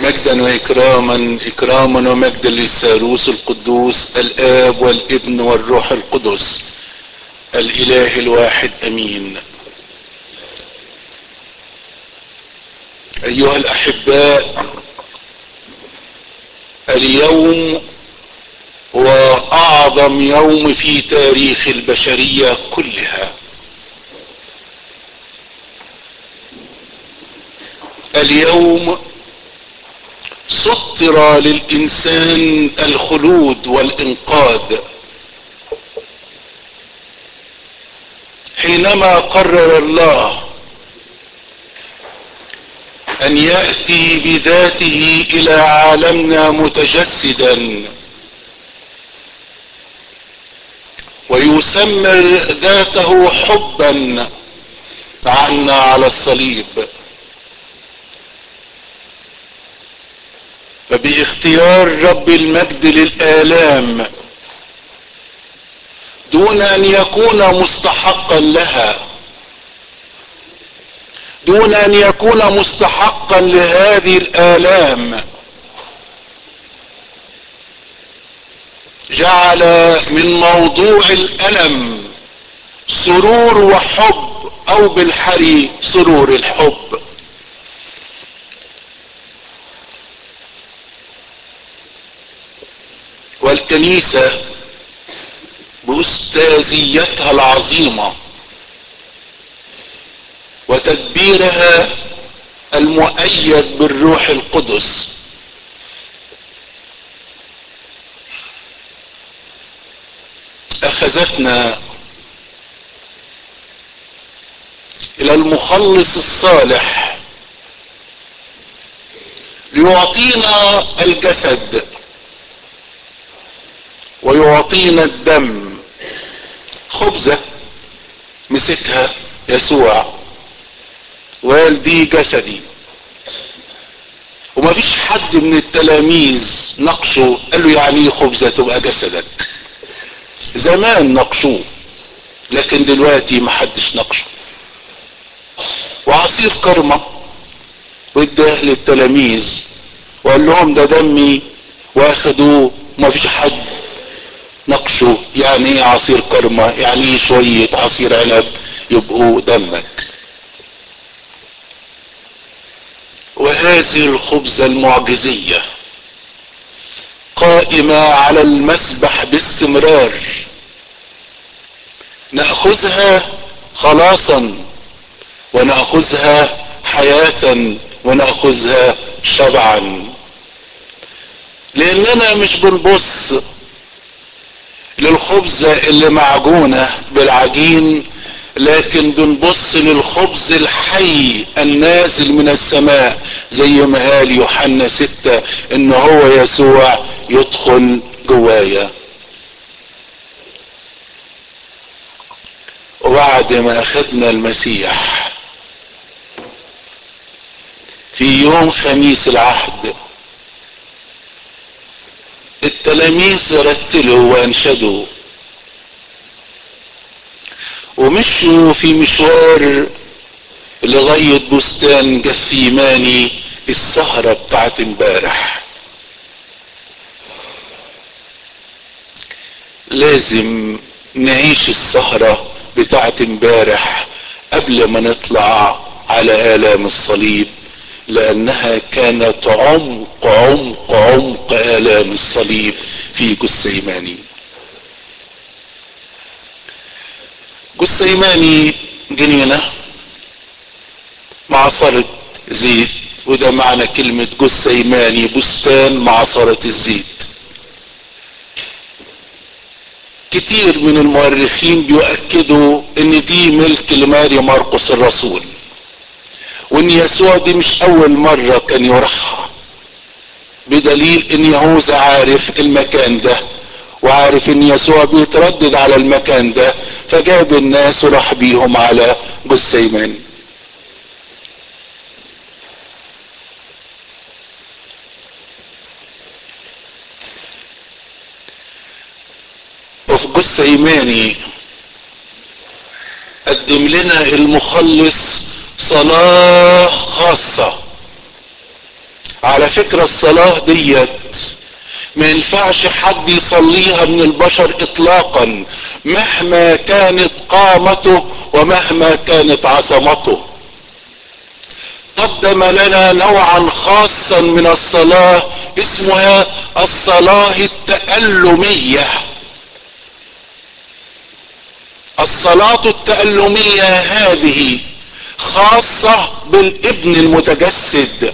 مجدا واكراما اكراما ومجدا للثالوث القدوس الاب والابن والروح القدس الاله الواحد امين ايها الاحباء اليوم هو اعظم يوم في تاريخ البشريه كلها اليوم سطر للانسان الخلود والانقاذ حينما قرر الله ان ياتي بذاته الى عالمنا متجسدا ويسمر ذاته حبا عنا على الصليب فباختيار رب المجد للآلام دون ان يكون مستحقا لها دون ان يكون مستحقا لهذه الآلام جعل من موضوع الألم سرور وحب او بالحري سرور الحب والكنيسة بأستاذيتها العظيمة وتدبيرها المؤيد بالروح القدس أخذتنا إلى المخلص الصالح ليعطينا الجسد ويعطينا الدم خبزة مسكها يسوع وقال دي جسدي وما فيش حد من التلاميذ نقشه قال له يعني ايه خبزة تبقى جسدك زمان نقشوه لكن دلوقتي ما حدش نقشه وعصير كرمة واداه للتلاميذ وقال لهم ده دمي واخدوه ما فيش حد نقشه يعني ايه عصير كرمة يعني ايه شوية عصير عنب يبقوا دمك وهذه الخبزة المعجزية قائمة على المسبح باستمرار نأخذها خلاصا ونأخذها حياة ونأخذها شبعا لأننا مش بنبص للخبزة اللي معجونة بالعجين لكن بنبص للخبز الحي النازل من السماء زي ما قال يوحنا ستة ان هو يسوع يدخل جوايا وبعد ما اخذنا المسيح في يوم خميس العهد التلاميذ رتلوا وانشدوا ومشوا في مشوار لغاية بستان جثيماني السهرة بتاعت امبارح لازم نعيش السهرة بتاعت امبارح قبل ما نطلع على آلام الصليب لأنها كانت عمق عمق عمق آلام الصليب في جثيماني جثيماني جنينة معصرة زيت وده معنى كلمة جثيماني بستان معصرة الزيت كتير من المؤرخين بيؤكدوا ان دي ملك لماري مرقس الرسول وان يسوع دي مش اول مرة كان يروحها بدليل ان يهوذا عارف المكان ده وعارف ان يسوع بيتردد على المكان ده فجاب الناس وراح بيهم على جثيمان وفي جثيماني قدم لنا المخلص صلاة خاصة على فكرة الصلاة ديت ما ينفعش حد يصليها من البشر اطلاقا مهما كانت قامته ومهما كانت عظمته قدم لنا نوعا خاصا من الصلاة اسمها الصلاة التألمية الصلاة التألمية هذه خاصة بالابن المتجسد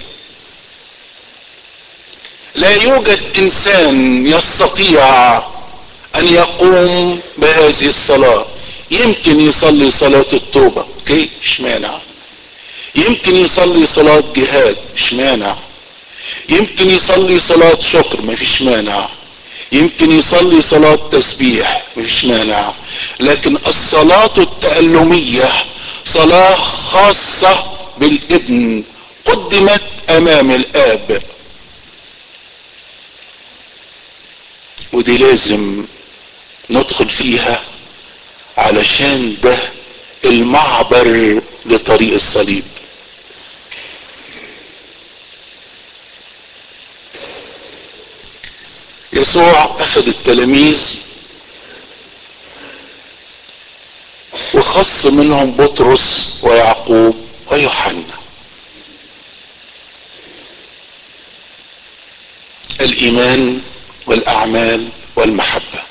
لا يوجد انسان يستطيع ان يقوم بهذه الصلاة يمكن يصلي صلاة التوبة اوكي مش مانع يمكن يصلي صلاة جهاد مش مانع يمكن يصلي صلاة شكر ما فيش مانع يمكن يصلي صلاة تسبيح مفيش مانع لكن الصلاة التألمية صلاة خاصة بالابن قدمت امام الاب ودي لازم ندخل فيها علشان ده المعبر لطريق الصليب يسوع اخذ التلاميذ وخص منهم بطرس ويعقوب ويوحنا الايمان والاعمال والمحبه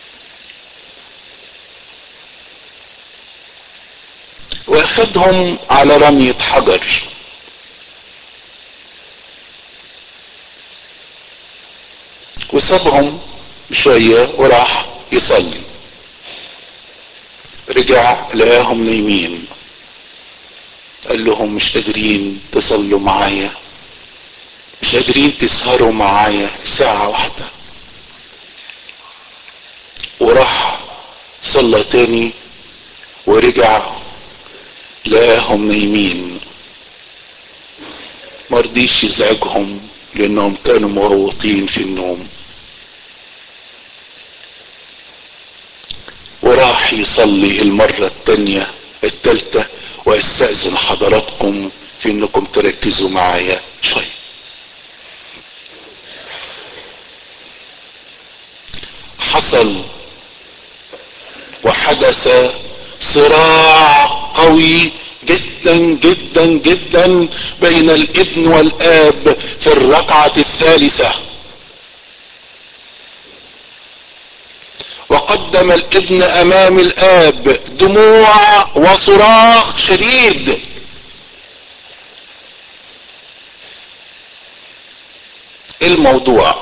واخدهم على رميه حجر وسابهم شويه وراح يصلي رجع لقاهم نايمين قال لهم مش قادرين تصلوا معايا مش قادرين تسهروا معايا ساعة واحدة وراح صلى تاني ورجع لقاهم نايمين مرضيش يزعجهم لانهم كانوا مغوطين في النوم وراح يصلي المرة التانية التالتة واستأذن حضراتكم في انكم تركزوا معايا شوية حصل وحدث صراع قوي جدا جدا جدا بين الابن والاب في الركعة الثالثة وقدم الابن امام الاب دموع وصراخ شديد الموضوع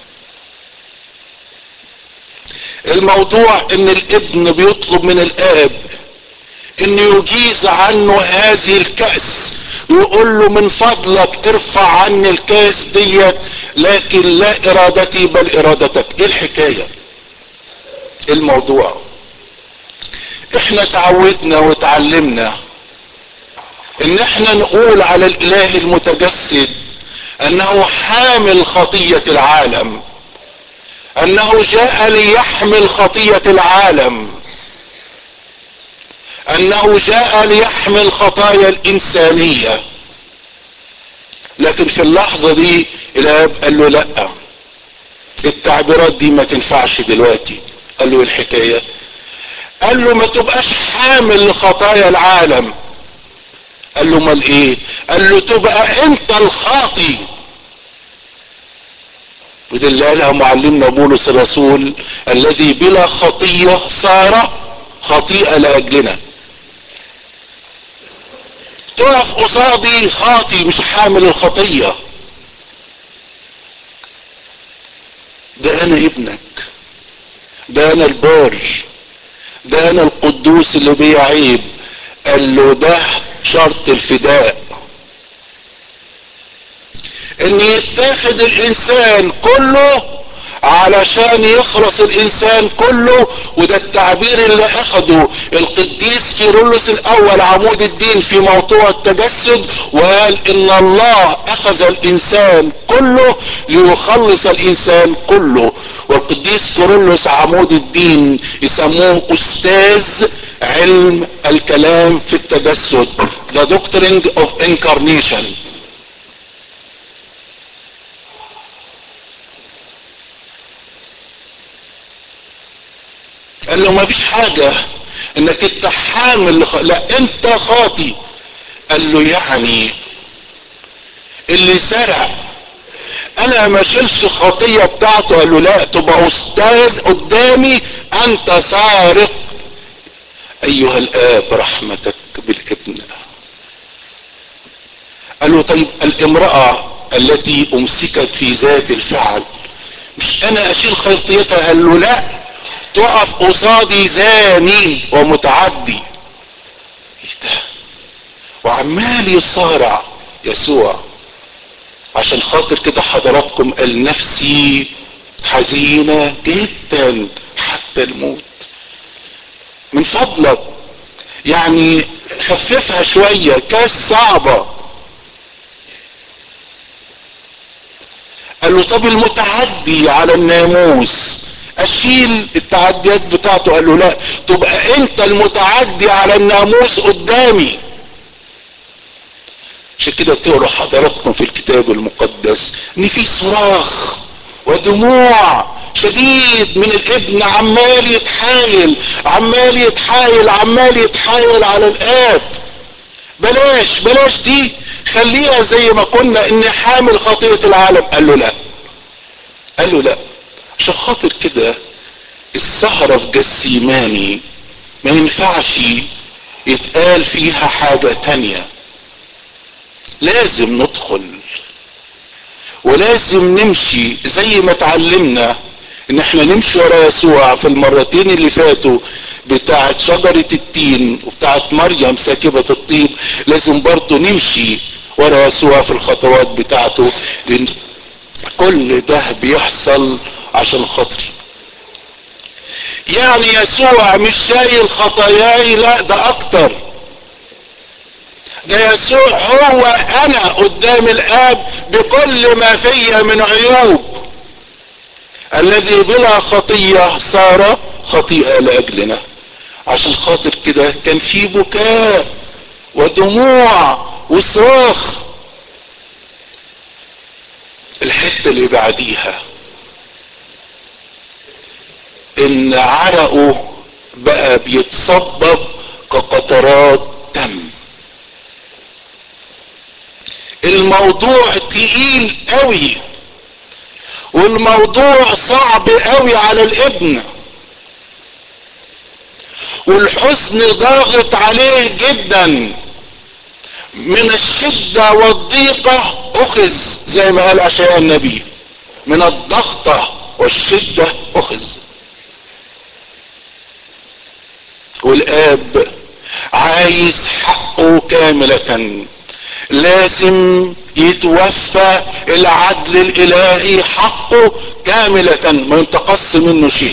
الموضوع ان الابن بيطلب من الاب انه يجيز عنه هذه الكأس ويقول له من فضلك ارفع عني الكأس ديت لكن لا ارادتي بل ارادتك ايه الحكايه الموضوع احنا تعودنا وتعلمنا ان احنا نقول على الاله المتجسد انه حامل خطية العالم انه جاء ليحمل خطية العالم انه جاء ليحمل خطايا الانسانية لكن في اللحظة دي الاب قال له لا التعبيرات دي ما تنفعش دلوقتي قال له الحكاية قال له ما تبقاش حامل لخطايا العالم قال له امال ايه قال له تبقى انت الخاطي وده اللي قالها معلمنا بولس الرسول الذي بلا خطية صار خطيئة لأجلنا تقف قصادي خاطي مش حامل الخطية ده انا ابنك ده انا البار ده انا القدوس اللي بيه عيب قال له ده شرط الفداء ان يتاخد الانسان كله علشان يخلص الانسان كله وده التعبير اللي اخده القديس كيرلس الاول عمود الدين في موضوع التجسد وقال ان الله اخذ الانسان كله ليخلص الانسان كله والقديس كيرلس عمود الدين يسموه استاذ علم الكلام في التجسد the doctrine of incarnation قال له ما فيش حاجة انك انت حامل لخ... لا انت خاطي قال له يعني اللي سرق انا ما شيلش الخطية بتاعته قال له لا تبقى استاذ قدامي انت سارق ايها الاب رحمتك بالابن قال له طيب الامرأة التي امسكت في ذات الفعل مش انا اشيل خطيتها قال له لا تقف قصادي زاني ومتعدي ايه ده وعمال يصارع يسوع عشان خاطر كده حضراتكم قال نفسي حزينة جدا حتى الموت من فضلك يعني خففها شوية كاس صعبة قال له طب المتعدي على الناموس اشيل التعديات بتاعته قال له لا تبقى انت المتعدي على الناموس قدامي عشان كده تقروا حضراتكم في الكتاب المقدس ان في صراخ ودموع شديد من الابن عمال يتحايل عمال يتحايل عمال يتحايل على الاب بلاش بلاش دي خليها زي ما كنا ان حامل خطية العالم قال له لا قال له لا عشان خاطر كده السهرة في جسيماني ما ينفعش يتقال فيها حاجة تانية لازم ندخل ولازم نمشي زي ما اتعلمنا ان احنا نمشي ورا يسوع في المرتين اللي فاتوا بتاعت شجرة التين وبتاعت مريم ساكبة الطيب لازم برضو نمشي ورا يسوع في الخطوات بتاعته لان كل ده بيحصل عشان خاطري يعني يسوع مش شايل خطاياي لا ده اكتر ده يسوع هو انا قدام الاب بكل ما فيا من عيوب الذي بلا خطية صار خطيئة لأجلنا عشان خاطر كده كان في بكاء ودموع وصراخ الحتة اللي بعديها ان عرقه بقى بيتصبب كقطرات دم الموضوع تقيل قوي والموضوع صعب قوي على الابن والحزن ضاغط عليه جدا من الشدة والضيقة اخذ زي ما قال اشعياء النبي من الضغطة والشدة اخذ والاب عايز حقه كاملة لازم يتوفى العدل الالهي حقه كاملة ما ينتقص منه شيء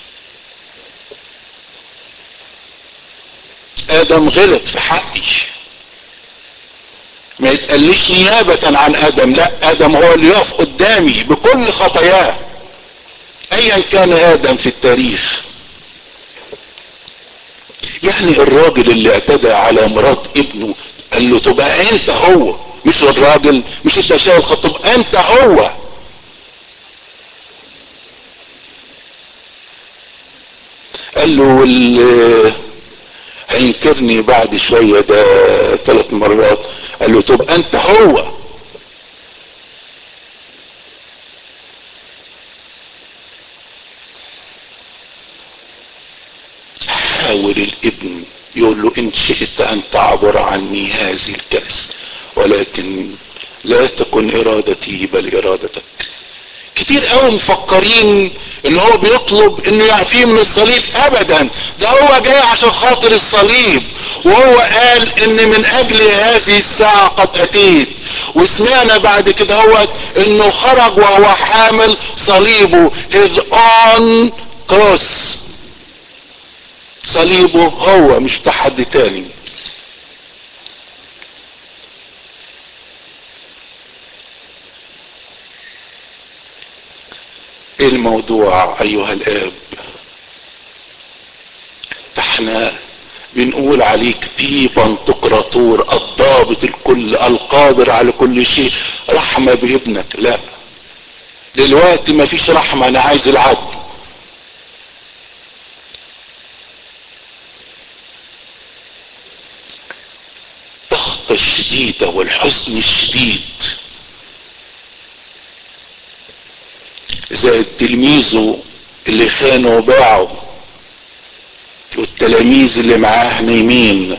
ادم غلط في حقي ما يتقليش نيابة عن ادم لا ادم هو اللي يقف قدامي بكل خطاياه ايا كان ادم في التاريخ يعني الراجل اللي اعتدى على مرات ابنه قال له تبقى انت هو مش الراجل مش انت شايل خطب انت هو قال له واللي هينكرني بعد شوية ده ثلاث مرات قال له تبقى انت هو حاول الابن يقول له ان شئت ان تعبر عني هذه الكأس ولكن لا تكن ارادتي بل ارادتك كتير قوي مفكرين ان هو بيطلب انه يعفيه من الصليب ابدا ده هو جاي عشان خاطر الصليب وهو قال ان من اجل هذه الساعة قد اتيت وسمعنا بعد كده هو انه خرج وهو حامل صليبه his own cross صليبه هو مش بتاع حد تاني ايه الموضوع ايها الاب احنا بنقول عليك في بنتقراطور الضابط الكل القادر على كل شيء رحمة بابنك لا دلوقتي ما فيش رحمة انا عايز العدل الشديدة والحزن الشديد زائد تلميذه اللي خانه وباعه والتلاميذ اللي معاه نايمين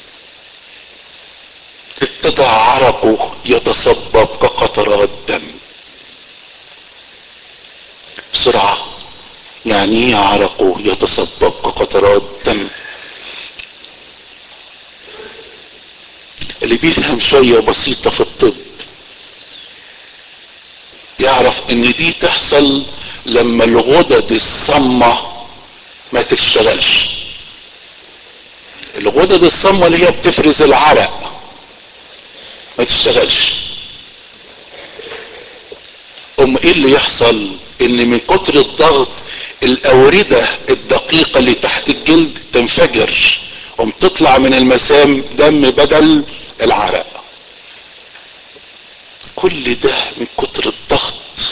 ابتدى عرقه يتصبب كقطرات دم بسرعة يعني ايه عرقه يتصبب كقطرات دم اللي بيفهم شوية بسيطة في الطب يعرف ان دي تحصل لما الغدد الصمة ما تشتغلش الغدد الصمة اللي هي بتفرز العرق ما تشتغلش ام ايه اللي يحصل ان من كتر الضغط الاوردة الدقيقة اللي تحت الجلد تنفجر قم تطلع من المسام دم بدل العرق كل ده من كتر الضغط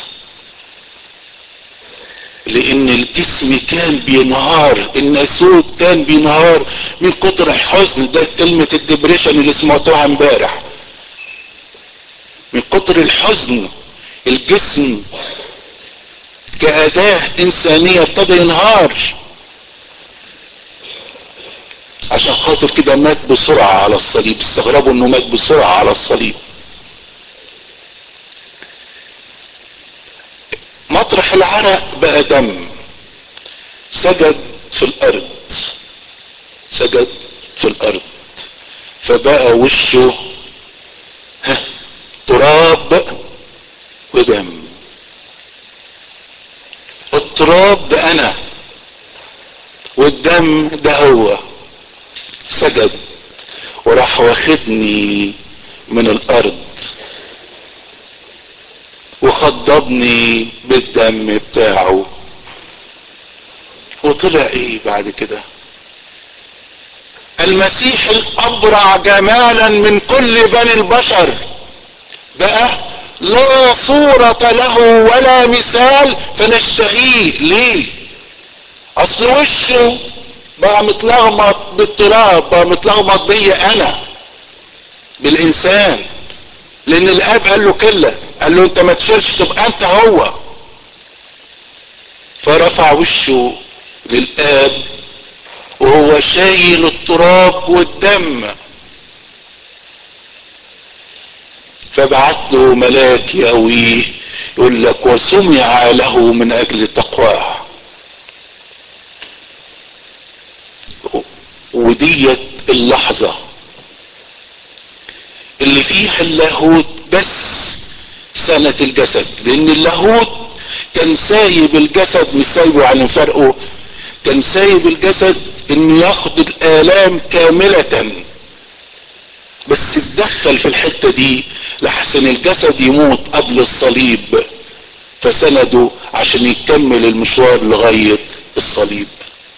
لان الجسم كان بينهار الناسوت كان بينهار من كتر الحزن ده كلمة الدبريشن اللي سمعتوها امبارح من كتر الحزن الجسم كأداة إنسانية ابتدى ينهار عشان خاطر كده مات بسرعة على الصليب استغربوا انه مات بسرعة على الصليب مطرح العرق بقى دم سجد في الارض سجد في الارض فبقى وشه ها تراب ودم التراب ده انا والدم ده هو سجد وراح واخدني من الارض وخضبني بالدم بتاعه وطلع ايه بعد كده المسيح الابرع جمالا من كل بني البشر بقى لا صورة له ولا مثال فنشتهيه ليه اصل وشه بقى متلخبط بالتراب بقى متلخبط بيا انا بالانسان لان الاب قال له كده قال له انت ما تشيلش تبقى انت هو فرفع وشه للاب وهو شايل التراب والدم فبعت له ملاك يقويه يقول لك وسمع له من اجل تقواه وديت اللحظة اللي فيها اللاهوت بس سنة الجسد لان اللاهوت كان سايب الجسد مش سايبه عن فرقه كان سايب الجسد انه ياخد الالام كاملة بس اتدخل في الحتة دي لحسن الجسد يموت قبل الصليب فسنده عشان يكمل المشوار لغاية الصليب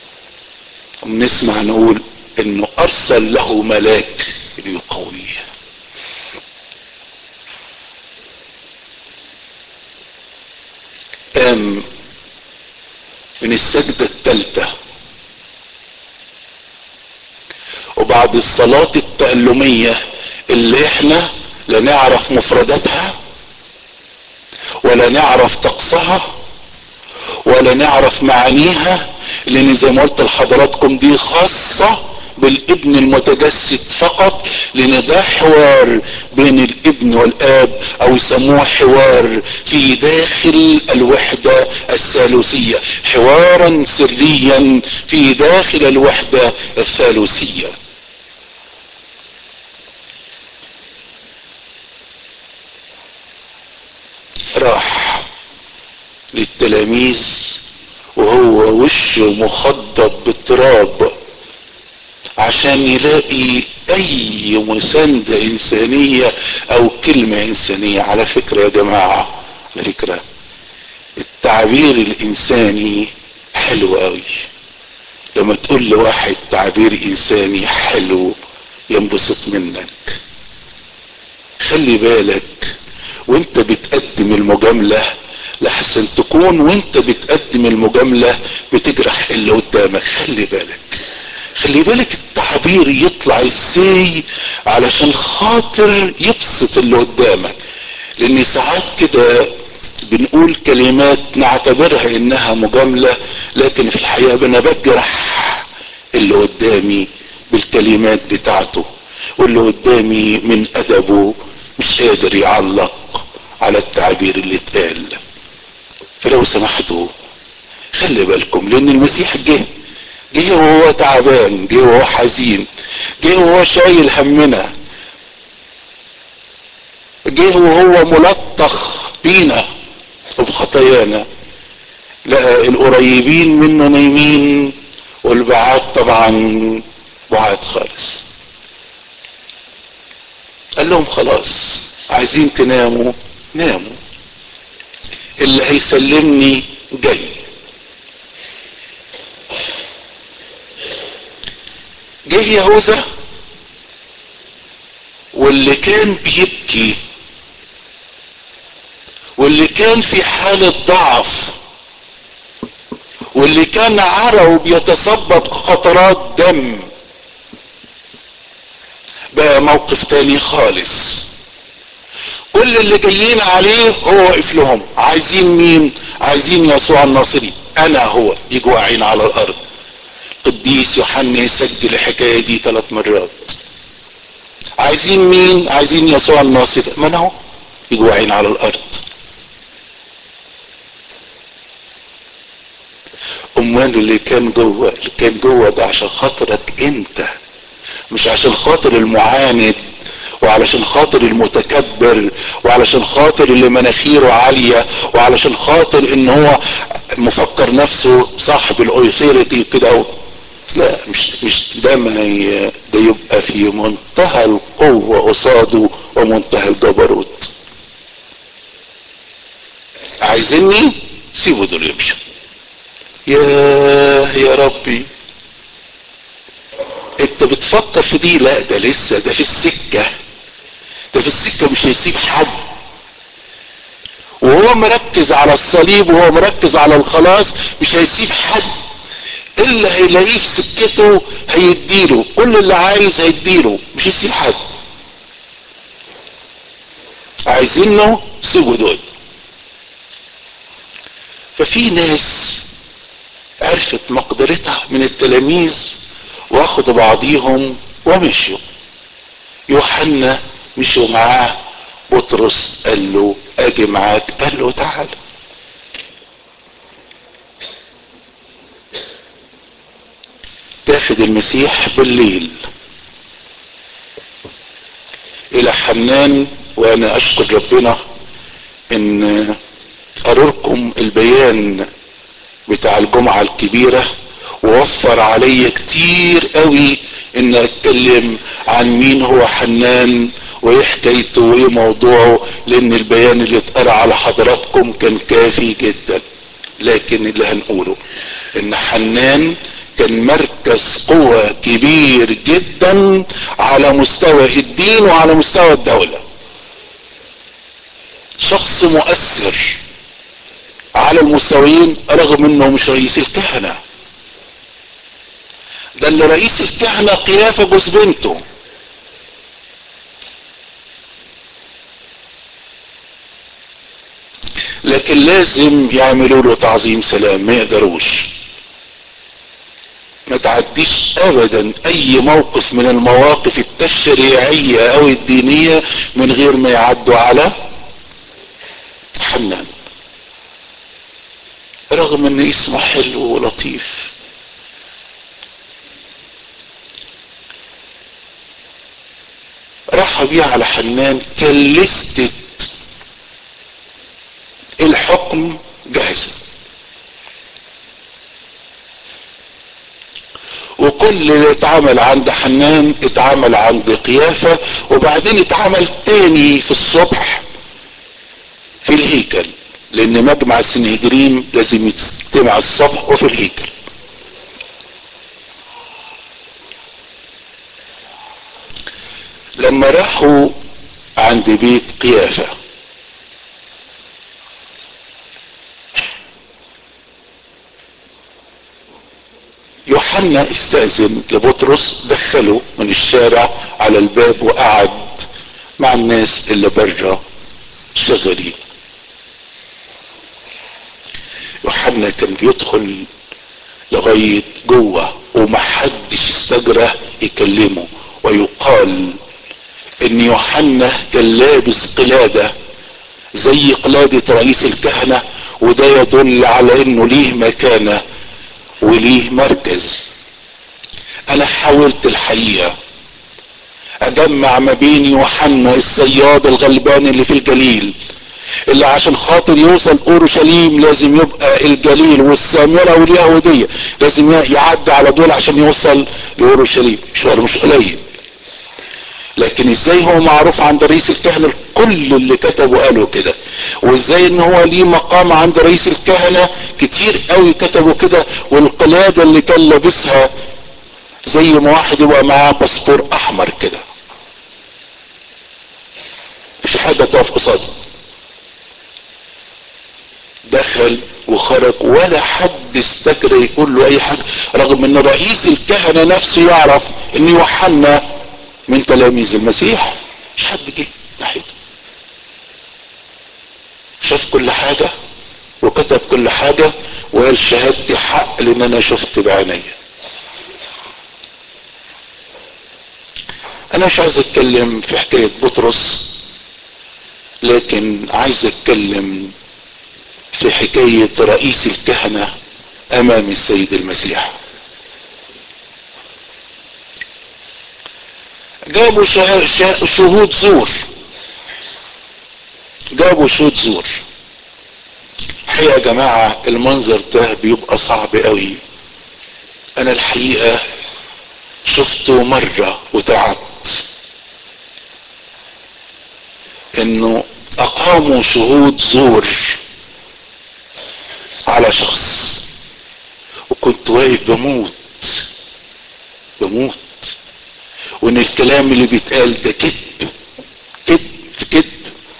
نسمع نقول انه ارسل له ملاك ليقويه قام من السجدة الثالثة وبعد الصلاة التألمية اللي احنا لا نعرف مفرداتها ولا نعرف طقسها ولا نعرف معانيها لان زي ما قلت لحضراتكم دي خاصة بالابن المتجسد فقط لان ده حوار بين الابن والاب او يسموه حوار في داخل الوحدة الثالوثية حوارا سريا في داخل الوحدة الثالوثية راح للتلاميذ وهو وشه مخضب بالتراب عشان يلاقي اي مساندة انسانية او كلمة انسانية على فكرة يا جماعة على فكرة التعبير الانساني حلو قوي لما تقول لواحد تعبير انساني حلو ينبسط منك خلي بالك وانت بتقدم المجاملة لحسن تكون وانت بتقدم المجاملة بتجرح اللي قدامك خلي بالك خلي بالك التعبير يطلع ازاي علشان خاطر يبسط اللي قدامك لان ساعات كده بنقول كلمات نعتبرها انها مجاملة لكن في الحقيقة انا بجرح اللي قدامي بالكلمات بتاعته واللي قدامي من ادبه مش قادر يعلق على التعبير اللي اتقال فلو سمحتوا خلي بالكم لان المسيح جه جه وهو تعبان جه وهو حزين جه وهو شايل همنا جه وهو ملطخ بينا وبخطايانا لقى القريبين منه نايمين والبعاد طبعا بعاد خالص قال لهم خلاص عايزين تناموا ناموا اللي هيسلمني جاي جه يهوذا واللي كان بيبكي واللي كان في حالة ضعف واللي كان عرقه بيتصبب قطرات دم بقى موقف تاني خالص كل اللي جايين عليه هو واقف لهم عايزين مين عايزين يسوع الناصري انا هو يجوا واقعين على الارض قديس يوحنا يسجل الحكايه دي ثلاث مرات عايزين مين عايزين يسوع الناصري ما انا اهو يجوا واقعين على الارض امال اللي كان جوه اللي كان جوه ده عشان خاطرك انت مش عشان خاطر المعاند وعلشان خاطر المتكبر وعلشان خاطر اللي مناخيره عالية وعلشان خاطر ان هو مفكر نفسه صاحب الاوثيريتي كده لا مش مش ده ما ي- ده يبقى في منتهى القوة قصاده ومنتهى الجبروت عايزيني سيبوا دول يمشوا يا يا ربي انت بتفكر في دي لا ده لسه ده في السكة ده في السكة مش هيسيب حد وهو مركز على الصليب وهو مركز على الخلاص مش هيسيب حد اللي هيلاقيه في سكته هيديله كل اللي عايز هيديله مش هيسيب حد عايزينه سيبوا دول ففي ناس عرفت مقدرتها من التلاميذ واخدوا بعضيهم ومشوا يوحنا مشوا معاه بطرس قال له اجي معاك قال له تعال تاخد المسيح بالليل الى حنان وانا اشكر ربنا ان اروركم البيان بتاع الجمعة الكبيرة ووفر علي كتير قوي ان اتكلم عن مين هو حنان وايه حكايته وايه موضوعه لان البيان اللي اتقرا على حضراتكم كان كافي جدا لكن اللي هنقوله ان حنان كان مركز قوة كبير جدا على مستوى الدين وعلى مستوى الدولة شخص مؤثر على المستويين رغم انه مش رئيس الكهنة ده اللي رئيس الكهنة قيافة جوز بنته لكن لازم يعملوا له تعظيم سلام ما يقدروش ما تعديش ابدا اي موقف من المواقف التشريعية او الدينية من غير ما يعدوا على حنان رغم ان اسمه حلو ولطيف راح بيه على حنان كان لستة الحكم جاهزة وكل اللي اتعمل عند حنان اتعمل عند قيافة وبعدين اتعمل تاني في الصبح في الهيكل لان مجمع السنهدرين لازم يجتمع الصبح وفي الهيكل لما راحوا عند بيت قيافة يوحنا استأذن لبطرس دخله من الشارع على الباب وقعد مع الناس اللي بره شغالين يوحنا كان بيدخل لغاية جوه ومحدش استجرى يكلمه ويقال ان يوحنا كان لابس قلادة زي قلادة رئيس الكهنة وده يدل على انه ليه مكانة وليه مركز انا حاولت الحقيقة اجمع ما بين يوحنا الصياد الغلبان اللي في الجليل اللي عشان خاطر يوصل اورشليم لازم يبقى الجليل والسامره واليهوديه لازم يعدي على دول عشان يوصل لاورشليم مشوار مش قليل لكن ازاي هو معروف عند رئيس الكهنه كل اللي كتبوا قالوا كده وازاي ان هو ليه مقام عند رئيس الكهنه كتير قوي كتبوا كده والقلاده اللي كان لابسها زي ما واحد يبقى معاه باسبور احمر كده مش حاجه تقف قصاده دخل وخرج ولا حد استجرى يقول له اي حاجه رغم ان رئيس الكهنه نفسه يعرف ان يوحنا من تلاميذ المسيح مش حد جه ناحيته شاف كل حاجه وكتب كل حاجه وقال شهادتي حق لان انا شفت بعينيا انا مش عايز اتكلم في حكايه بطرس لكن عايز اتكلم في حكاية رئيس الكهنة امام السيد المسيح جابوا شهود زور جابوا شهود زور الحقيقة يا جماعة المنظر ده بيبقى صعب قوي انا الحقيقة شفته مرة وتعبت انه اقاموا شهود زور على شخص وكنت واقف بموت بموت وان الكلام اللي بيتقال ده كذب كذب كذب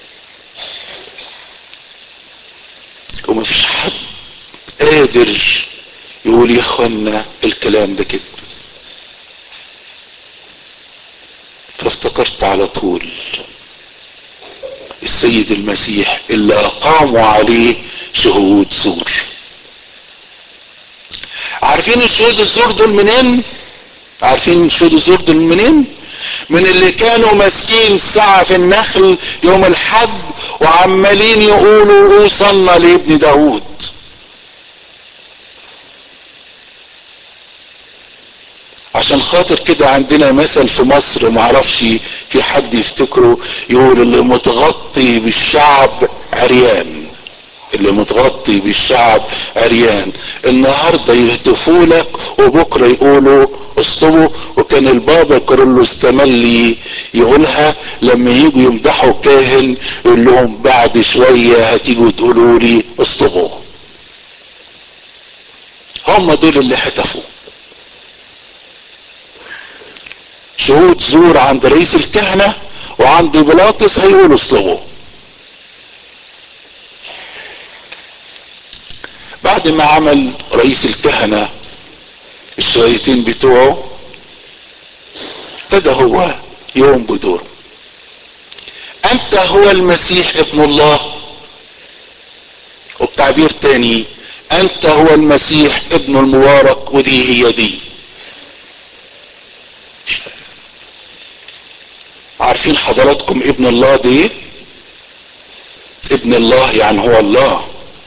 ومفيش حد قادر يقول يا اخوانا الكلام ده كذب فافتكرت على طول السيد المسيح اللي اقاموا عليه شهود زور عارفين الشهود الزور دول منين عارفين شهود الزور دول منين من اللي كانوا ماسكين ساعة في النخل يوم الحد وعمالين يقولوا اوصلنا لابن داود عشان خاطر كده عندنا مثل في مصر معرفش في حد يفتكره يقول اللي متغطي بالشعب عريان اللي متغطي بالشعب عريان النهارده يهتفوا لك وبكره يقولوا اسطبوا وكان البابا كارلوس تملي يقولها لما يجوا يمدحوا كاهن يقول لهم بعد شويه هتيجوا تقولوا لي اسطبوا هم دول اللي هتفوا شهود زور عند رئيس الكهنه وعند بيلاطس هيقولوا اصلغوا بعد ما عمل رئيس الكهنة الشويتين بتوعه ابتدى هو يوم بدوره انت هو المسيح ابن الله وبتعبير تاني انت هو المسيح ابن المبارك ودي هي دي عارفين حضراتكم ابن الله دي ابن الله يعني هو الله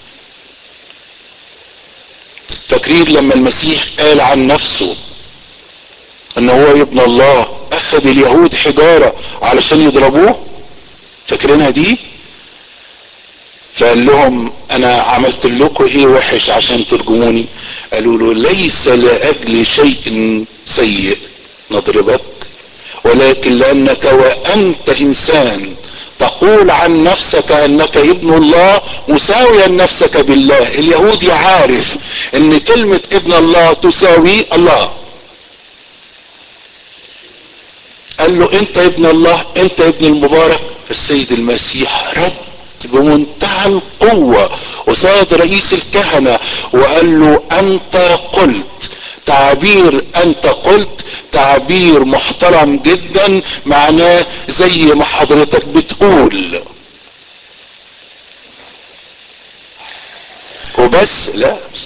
فاكرين لما المسيح قال عن نفسه ان هو ابن الله اخذ اليهود حجارة علشان يضربوه فاكرينها دي فقال لهم انا عملت لكم ايه وحش عشان ترجموني قالوا له ليس لاجل شيء سيء نضربك ولكن لانك وانت انسان تقول عن نفسك انك ابن الله مساويا نفسك بالله اليهودي عارف ان كلمة ابن الله تساوي الله قال له انت ابن الله انت ابن المبارك السيد المسيح رد بمنتهى القوة وصاد رئيس الكهنة وقال له انت قلت تعبير انت قلت تعبير محترم جدا معناه زي ما حضرتك بتقول وبس لا بس,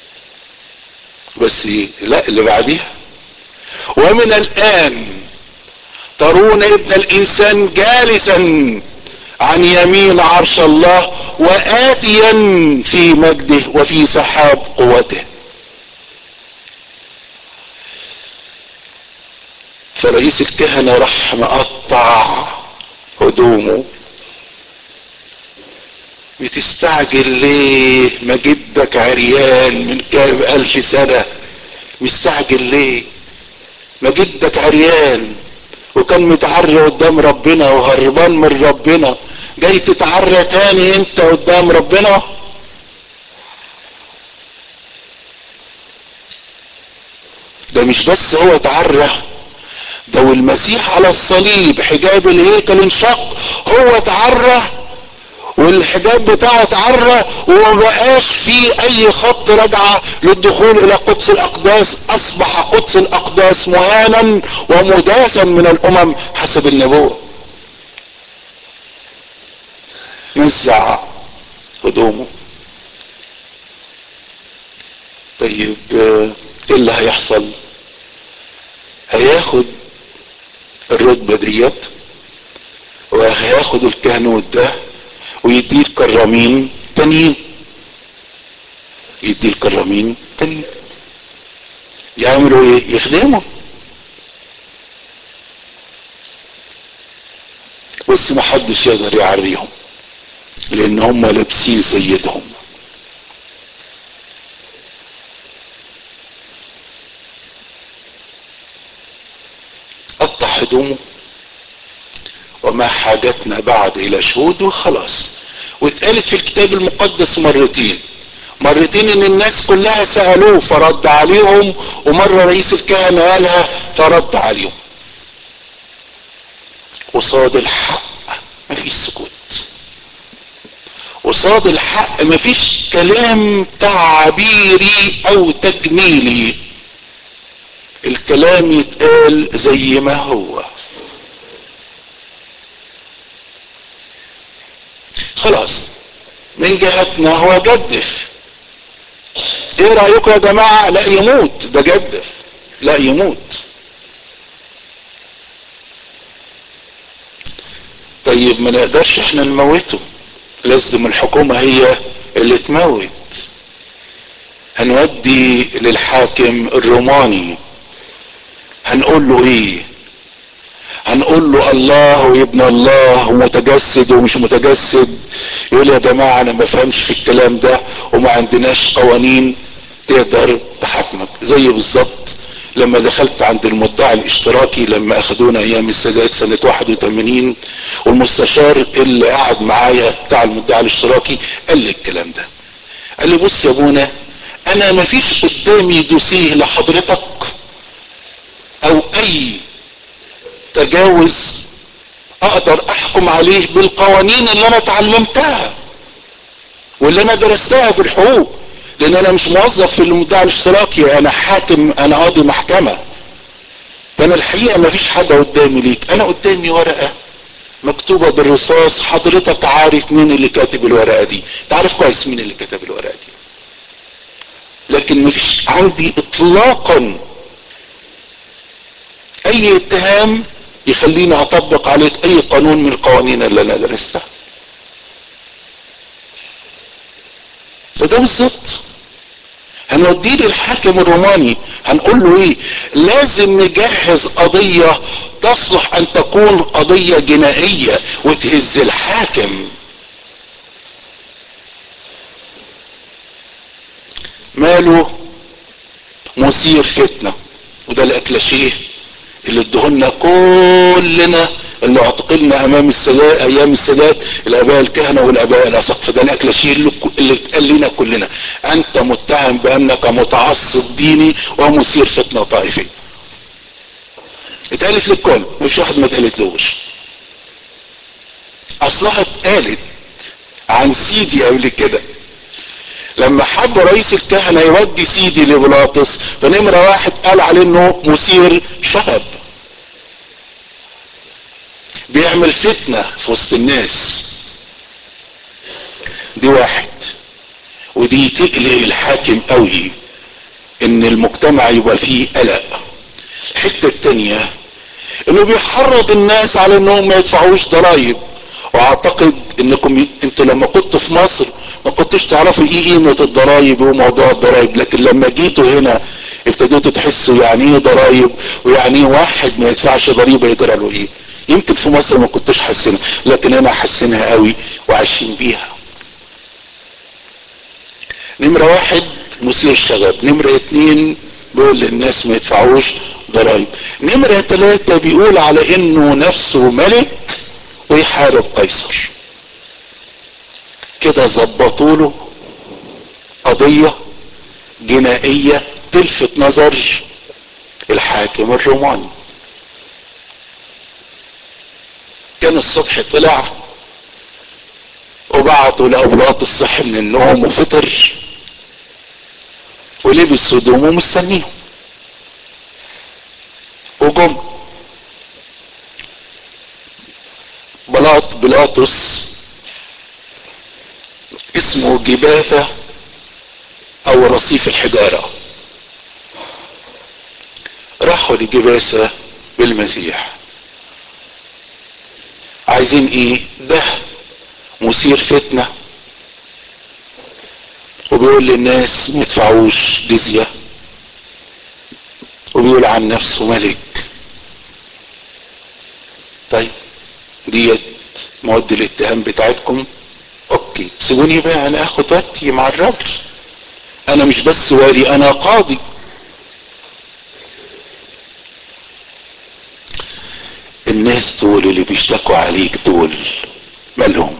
بس لا اللي بعديها ومن الان ترون ابن الانسان جالسا عن يمين عرش الله واتيا في مجده وفي سحاب قوته فرئيس الكهنة راح مقطع هدومه بتستعجل ليه ما جدك عريان من كام الف سنة مستعجل ليه ما جدك عريان وكان متعري قدام ربنا وهربان من ربنا جاي تتعرى تاني انت قدام ربنا ده مش بس هو تعرى ده والمسيح على الصليب حجاب الهيكل انشق هو تعرى والحجاب بتاعه اتعرى وما بقاش فيه اي خط رجعه للدخول الى قدس الاقداس اصبح قدس الاقداس مهانا ومداسا من الامم حسب النبوه نزع هدومه طيب ايه اللي هيحصل هياخد الرتبة ديت وهياخد الكهنوت ده ويديه الكرامين تانيين يديه الكرامين تانيين يعملوا ايه يخدموا بس محدش يقدر يعريهم لان هم لابسين سيدهم قطع هدومه وما حاجتنا بعد الى شهود وخلاص واتقالت في الكتاب المقدس مرتين مرتين ان الناس كلها سألوه فرد عليهم ومرة رئيس الكهنة قالها فرد عليهم قصاد الحق مفيش سكوت قصاد الحق مفيش كلام تعبيري او تجميلي الكلام يتقال زي ما هو خلاص من جهتنا هو جدف ايه رايكم يا جماعه لا يموت ده جدف لا يموت طيب ما نقدرش احنا نموته لازم الحكومه هي اللي تموت هنودي للحاكم الروماني هنقول له ايه هنقول له الله وابن الله ومتجسد ومش متجسد يقول يا جماعة انا ما فهمش في الكلام ده وما عندناش قوانين تقدر تحاكمك زي بالظبط لما دخلت عند المدعي الاشتراكي لما اخدونا ايام السادات سنة 81 والمستشار اللي قاعد معايا بتاع المدعي الاشتراكي قال لي الكلام ده قال لي بص يا ابونا انا ما فيش قدامي دوسيه لحضرتك او اي تجاوز اقدر احكم عليه بالقوانين اللي انا اتعلمتها واللي انا درستها في الحقوق لان انا مش موظف في المدعي الاشتراكي انا حاكم انا قاضي محكمة فانا الحقيقة ما فيش حاجة قدامي ليك انا قدامي ورقة مكتوبة بالرصاص حضرتك عارف مين اللي كاتب الورقة دي تعرف كويس مين اللي كتب الورقة دي لكن ما فيش عندي اطلاقا اي اتهام يخليني اطبق عليك اي قانون من القوانين اللي انا درستها فده بالظبط هنوديه للحاكم الروماني هنقول له ايه لازم نجهز قضية تصلح ان تكون قضية جنائية وتهز الحاكم ماله مثير فتنة وده الاكلاشيه اللي ادهولنا كلنا اللي اعتقلنا امام السادات ايام السادات الاباء الكهنه والاباء الاساقفه ده الاكلاشيه اللي, اللي اتقال لنا كلنا انت متهم بانك متعصب ديني ومثير فتنه طائفيه اتقالت للكل مش واحد ما اتقالتلوش اصلها اتقالت عن سيدي قبل كده لما حب رئيس الكهنة يودي سيدي لبلاطس فنمرة واحد قال عليه انه مثير شغب بيعمل فتنة في وسط الناس دي واحد ودي تقلق الحاكم قوي ان المجتمع يبقى فيه قلق الحتة التانية انه بيحرض الناس على انهم ما يدفعوش ضرائب واعتقد انكم انتوا لما كنتوا في مصر ما كنتوش تعرفوا ايه قيمة الضرائب وموضوع الضرائب لكن لما جيتوا هنا ابتديتوا تحسوا يعني ايه ضرائب ويعني ايه واحد ما يدفعش ضريبة يجرى له ايه يمكن في مصر ما كنتوش حاسينها لكن انا حاسينها قوي وعايشين بيها نمرة واحد مثير شغب نمرة اتنين بيقول للناس ما يدفعوش ضرائب نمرة ثلاثة بيقول على انه نفسه ملك ويحارب قيصر كده ظبطوا له قضية جنائية تلفت نظر الحاكم الروماني كان الصبح طلع وبعتوا لأبلاط الصحي من النوم وفطر ولبس هدومه مستنيهم وجم بلاط بلاطس اسمه جباثة او رصيف الحجارة راحوا لجباثة بالمسيح عايزين ايه ده مثير فتنة وبيقول للناس ما يدفعوش جزية وبيقول عن نفسه ملك طيب ديت مواد الاتهام بتاعتكم اوكي سيبوني بقى انا اخد وقتي مع الراجل انا مش بس والي انا قاضي الناس دول اللي بيشتكوا عليك دول مالهم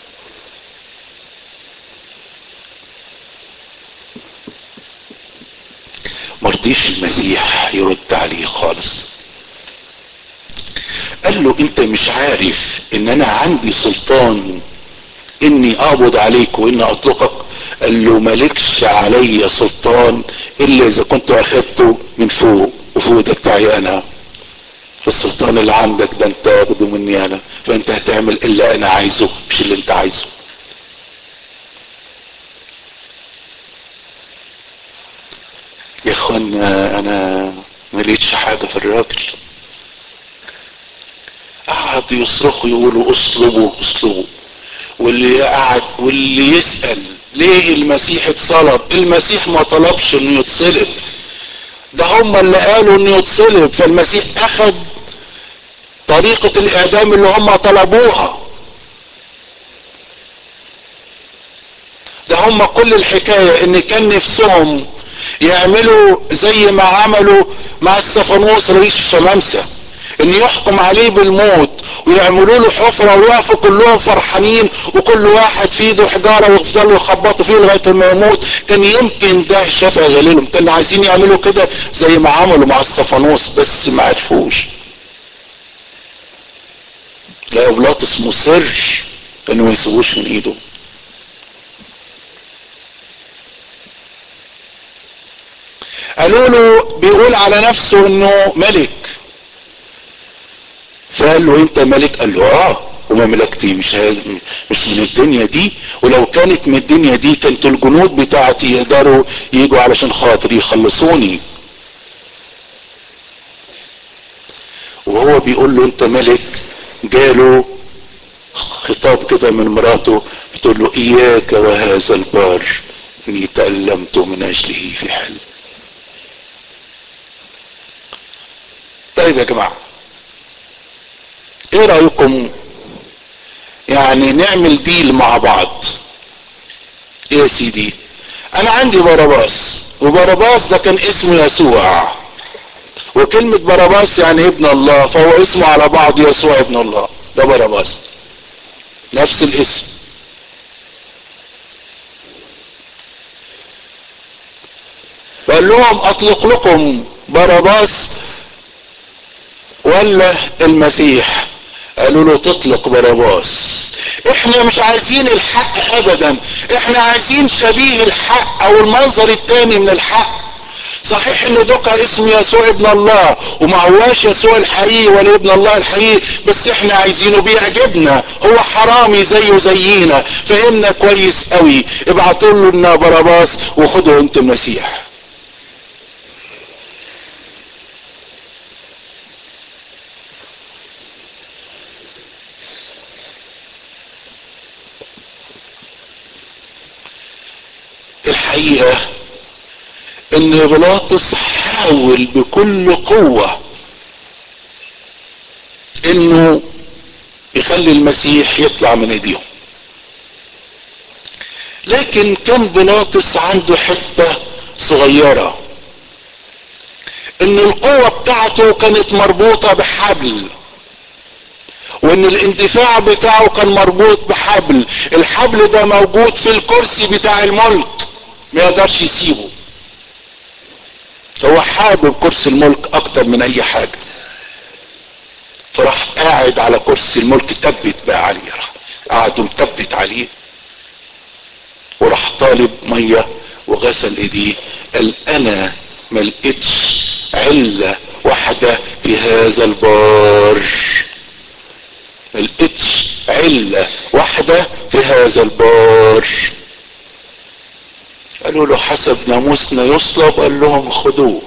مرضيش المسيح يرد عليه خالص قال له انت مش عارف ان انا عندي سلطان اني اقبض عليك واني اطلقك قال له مالكش علي سلطان الا اذا كنت اخدته من فوق وفوق ده بتاعي انا السلطان اللي عندك ده انت واخده مني انا فانت هتعمل اللي انا عايزه مش اللي انت عايزه يا اخوانا انا ما لقيتش حاجه في الراجل قعدوا يصرخوا يقولوا اصلبوا اصلبوا واللي قعد واللي يسال ليه المسيح اتصلب المسيح ما طلبش انه يتصلب ده هم اللي قالوا انه يتصلب فالمسيح اخذ طريقة الاعدام اللي هم طلبوها ده هم كل الحكاية ان كان نفسهم يعملوا زي ما عملوا مع السفنوس رئيس الشمامسة ان يحكم عليه بالموت ويعملوا له حفرة ويقفوا كلهم فرحانين وكل واحد في ايده حجارة ويفضلوا يخبطوا فيه لغاية ما يموت كان يمكن ده شفا غليلهم كانوا عايزين يعملوا كده زي ما عملوا مع السفنوس بس ما عرفوش لا بلاطس مصر انه ما يسيبوش من ايده قالوا له بيقول على نفسه انه ملك فقال له انت ملك قال له اه ومملكتي مش مش من الدنيا دي ولو كانت من الدنيا دي كانت الجنود بتاعتي يقدروا يجوا علشان خاطر يخلصوني وهو بيقول له انت ملك جاله خطاب كده من مراته بتقول له اياك وهذا البار اني تألمت من اجله في حلم طيب يا جماعه ايه رايكم يعني نعمل ديل مع بعض ايه يا سيدي انا عندي باراباس وباراباس ده كان اسمه يسوع وكلمة باراباس يعني ابن الله فهو اسمه على بعض يسوع ابن الله ده باراباس نفس الاسم فقال لهم اطلق لكم باراباس ولا المسيح قالوا له تطلق باراباس احنا مش عايزين الحق ابدا احنا عايزين شبيه الحق او المنظر التاني من الحق صحيح ان دوكا اسم يسوع ابن الله وما هواش يسوع الحقيقي ولا ابن الله الحقيقي بس احنا عايزينه بيعجبنا هو حرامي زيه زينا فهمنا كويس قوي ابعتوا له لنا باراباس وخدوا انتم المسيح الحقيقه ان بيلاطس حاول بكل قوة انه يخلي المسيح يطلع من ايديهم لكن كان بيلاطس عنده حتة صغيرة ان القوة بتاعته كانت مربوطة بحبل وان الاندفاع بتاعه كان مربوط بحبل الحبل ده موجود في الكرسي بتاع الملك ما يقدرش يسيبه هو حابب كرسي الملك اكتر من اي حاجة فراح قاعد على كرسي الملك تبت بقى عليه راح قعد متبت عليه وراح طالب مية وغسل ايديه قال انا ما لقيتش علة واحدة في هذا البار ما لقيتش علة واحدة في هذا البار قالوا له حسب ناموسنا يصلب قال لهم خدوه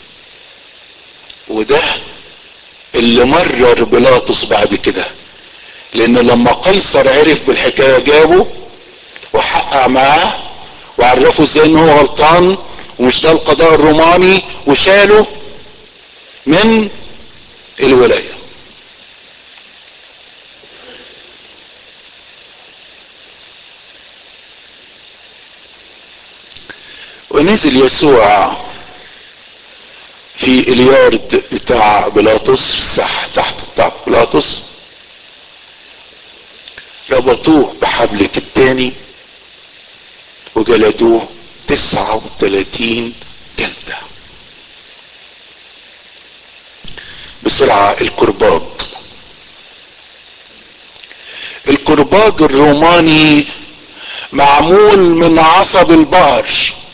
وده اللي مرر بيلاطس بعد كده لان لما قيصر عرف بالحكايه جابه وحقق معاه وعرفه ازاي ان هو غلطان ومش ده القضاء الروماني وشاله من الولايه ونزل يسوع في اليارد بتاع بيلاطس في الساحة تحت بتاع بيلاطس ربطوه بحبل كتاني وجلدوه تسعة وثلاثين جلدة بسرعة الكرباج الكرباج الروماني معمول من عصب البقر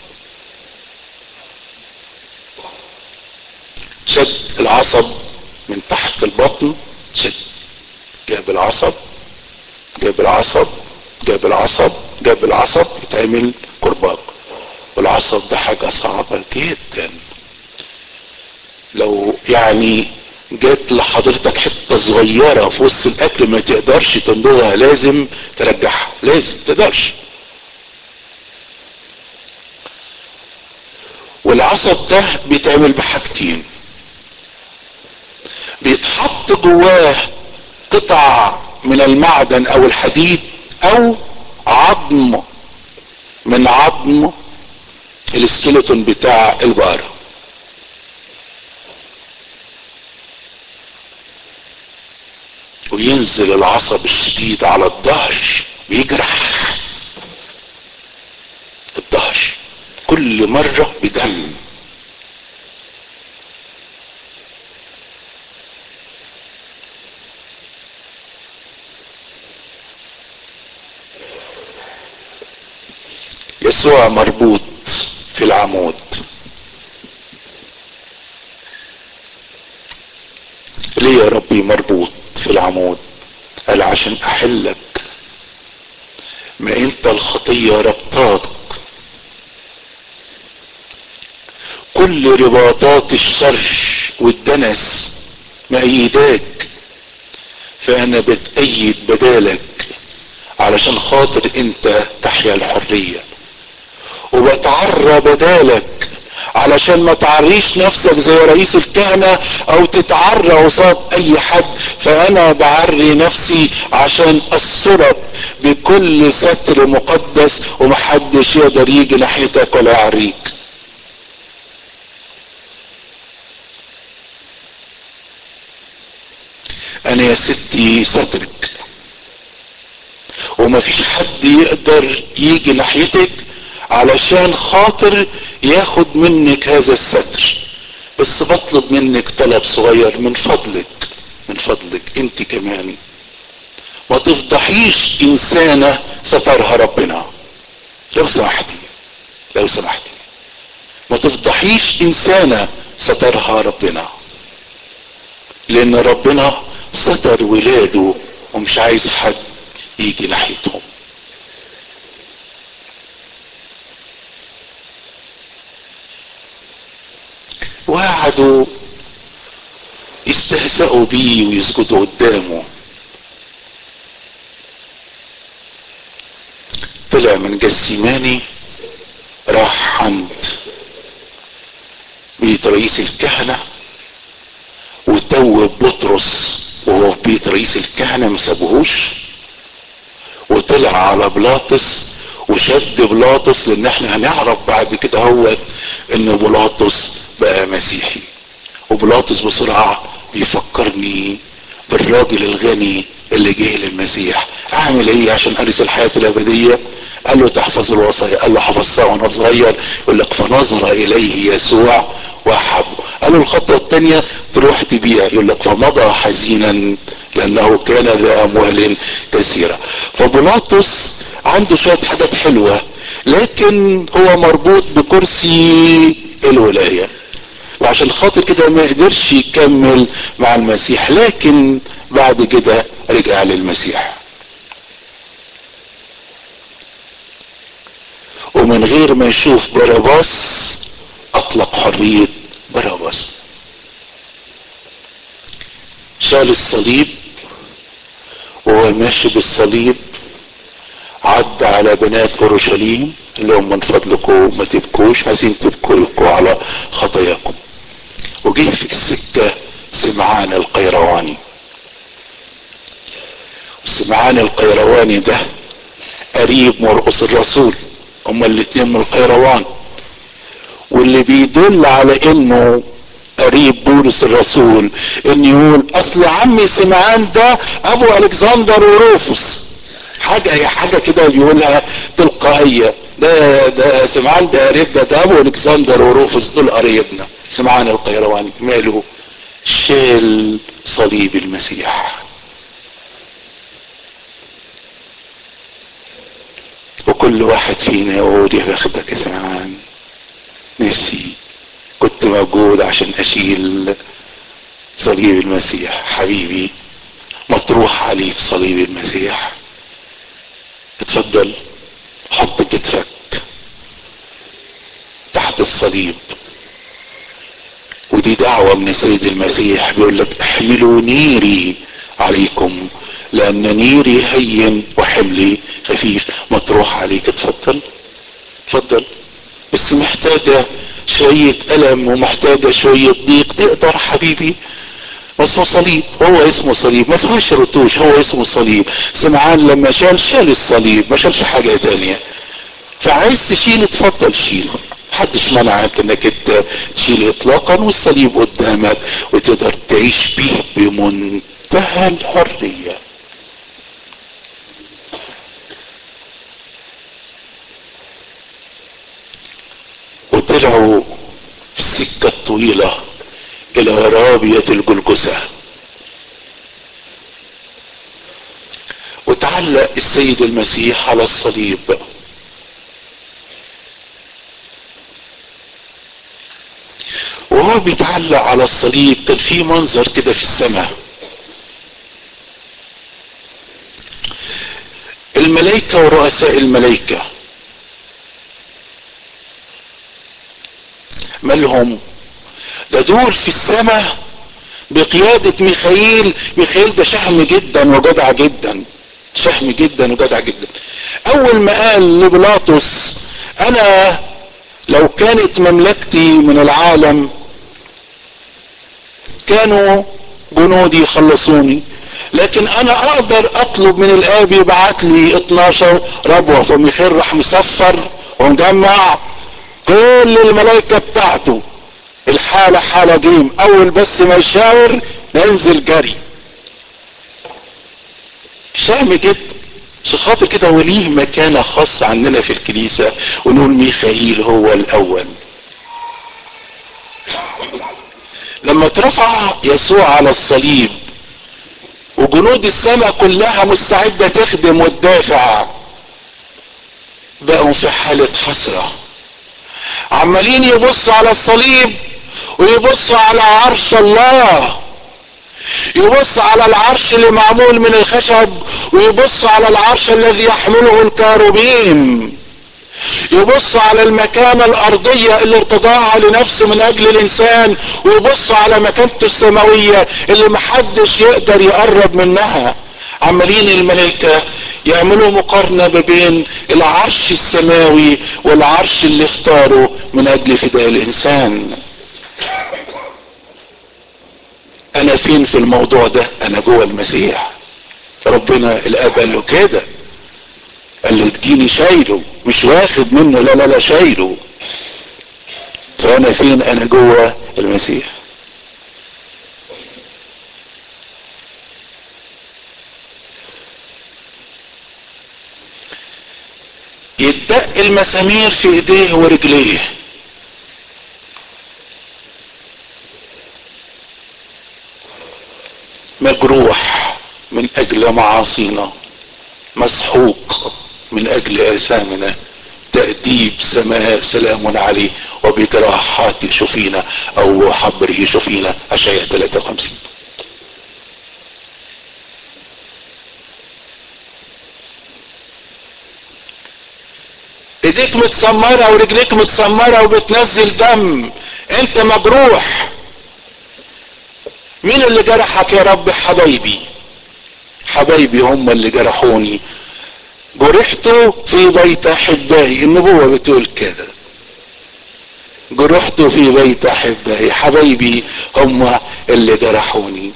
شد العصب من تحت البطن شد جاب العصب جاب العصب جاب العصب جاب العصب يتعمل كرباج والعصب ده حاجة صعبة جدا لو يعني جات لحضرتك حتة صغيرة في وسط الأكل ما تقدرش تمضغها لازم ترجعها لازم تقدرش والعصب ده بيتعمل بحاجتين بيتحط جواه قطع من المعدن او الحديد او عظم من عظم السكيلتون بتاع البقرة وينزل العصب الشديد على الظهر ويجرح الظهر كل مرة بدم يسوع مربوط في العمود ليه يا ربي مربوط في العمود قال عشان احلك ما انت الخطية ربطاتك كل رباطات الشر والدنس مأيداك فانا بتأيد بدالك علشان خاطر انت تحيا الحرية وبتعرى بدالك علشان ما تعريش نفسك زي رئيس الكهنة او تتعرى قصاد اي حد فانا بعري نفسي عشان استرك بكل ستر مقدس ومحدش يقدر يجي ناحيتك ولا يعريك انا يا ستي سترك ومفيش حد يقدر يجي ناحيتك علشان خاطر ياخد منك هذا الستر بس بطلب منك طلب صغير من فضلك من فضلك انت كمان ما تفضحيش انسانة سترها ربنا لو سمحتي لو سمحتي ما تفضحيش انسانة سترها ربنا لان ربنا ستر ولاده ومش عايز حد يجي ناحيتهم وقعدوا يستهزئوا بيه ويسجدوا قدامه طلع من جسيماني راح عند بيت رئيس الكهنة وتوب بطرس وهو في بيت رئيس الكهنة ما سابوهوش وطلع على بلاطس وشد بلاطس لان احنا هنعرف بعد كده هو ان بلاطس بقى مسيحي وبلاطس بسرعة بيفكرني بالراجل الغني اللي جه للمسيح اعمل ايه عشان ارث الحياة الابدية قال له تحفظ الوصايا قال له حفظتها وانا صغير يقول لك فنظر اليه يسوع واحبه قال له الخطوة الثانية تروح تبيع يقول لك فمضى حزينا لانه كان ذا اموال كثيرة فبلاطس عنده شوية حاجات حلوة لكن هو مربوط بكرسي الولاية وعشان خاطر كده ما قدرش يكمل مع المسيح لكن بعد كده رجع للمسيح ومن غير ما يشوف باراباس اطلق حرية باراباس شال الصليب وهو ماشي بالصليب عدى على بنات اورشليم اللي هم من فضلكم ما تبكوش عايزين تبكوا يبكوا على خطاياكم وجه في السكة سمعان القيرواني سمعان القيرواني ده قريب مرقص الرسول هما الاتنين من القيروان واللي بيدل على انه قريب بولس الرسول ان يقول اصل عمي سمعان ده ابو الكسندر وروفوس حاجة هي حاجة كده بيقولها تلقائية ده ده سمعان ده قريب ده ده ابو الكسندر وروفوس دول قريبنا سمعان القيرواني ماله شال صليب المسيح وكل واحد فينا يقول يا بختك يا سمعان نفسي كنت موجود عشان اشيل صليب المسيح حبيبي مطروح عليك صليب المسيح اتفضل حط كتفك تحت الصليب ودي دعوة من السيد المسيح بيقول لك احملوا نيري عليكم لان نيري هين وحملي خفيف مطروح عليك اتفضل اتفضل بس محتاجة شوية ألم ومحتاجة شوية ضيق تقدر حبيبي اسمه صليب هو اسمه صليب ما فيهاش رتوش هو اسمه صليب سمعان لما شال شال الصليب ما شالش حاجة تانية فعايز تشيل اتفضل شيل محدش منعك انك انت تشيل اطلاقا والصليب قدامك وتقدر تعيش بيه بمنتهى الحريه وطلعوا في السكة الطويلة إلى رابية الجلجسة وتعلق السيد المسيح على الصليب وهو بيتعلق على الصليب كان في منظر كده في السماء الملائكة ورؤساء الملائكة مالهم ده دول في السماء بقيادة ميخائيل ميخائيل ده شهم جدا وجدع جدا شهم جدا وجدع جدا اول ما قال لبلاطس انا لو كانت مملكتي من العالم كانوا جنودي يخلصوني لكن انا اقدر اطلب من الاب يبعت لي 12 ربوه فميخائيل راح مصفر ومجمع كل الملائكة بتاعته الحالة حالة جيم اول بس ما يشاور ننزل جري شام جدا عشان خاطر كده وليه مكانة خاصة عندنا في الكنيسة ونقول ميخائيل هو الاول لما اترفع يسوع على الصليب جنود السماء كلها مستعدة تخدم وتدافع بقوا في حالة حسرة عمالين يبصوا على الصليب ويبصوا على عرش الله يبص على العرش اللي معمول من الخشب ويبص على العرش الذي يحمله الكاروبيم يبص على المكانة الارضية اللي ارتضاها لنفسه من اجل الانسان ويبص على مكانته السماوية اللي محدش يقدر يقرب منها عمالين الملائكة يعملوا مقارنة ما بين العرش السماوي والعرش اللي اختاره من اجل فداء الانسان انا فين في الموضوع ده انا جوه المسيح ربنا الاب قال له كده قال له تجيني شايله مش واخد منه لا لا لا شايله فانا فين انا جوه المسيح يدق المسامير في ايديه ورجليه مجروح من اجل معاصينا مسحوق من اجل اثامنا تأديب سماء سلام عليه وبجراحات شفينا او حبره شفينا اشعياء 53 ايديك متسمرة ورجليك متسمرة وبتنزل دم انت مجروح مين اللي جرحك يا رب حبايبي حبايبي هم اللي جرحوني جرحت في بيت احبائي النبوة بتقول كده جرحت في بيت احبائي حبايبي هم اللي جرحوني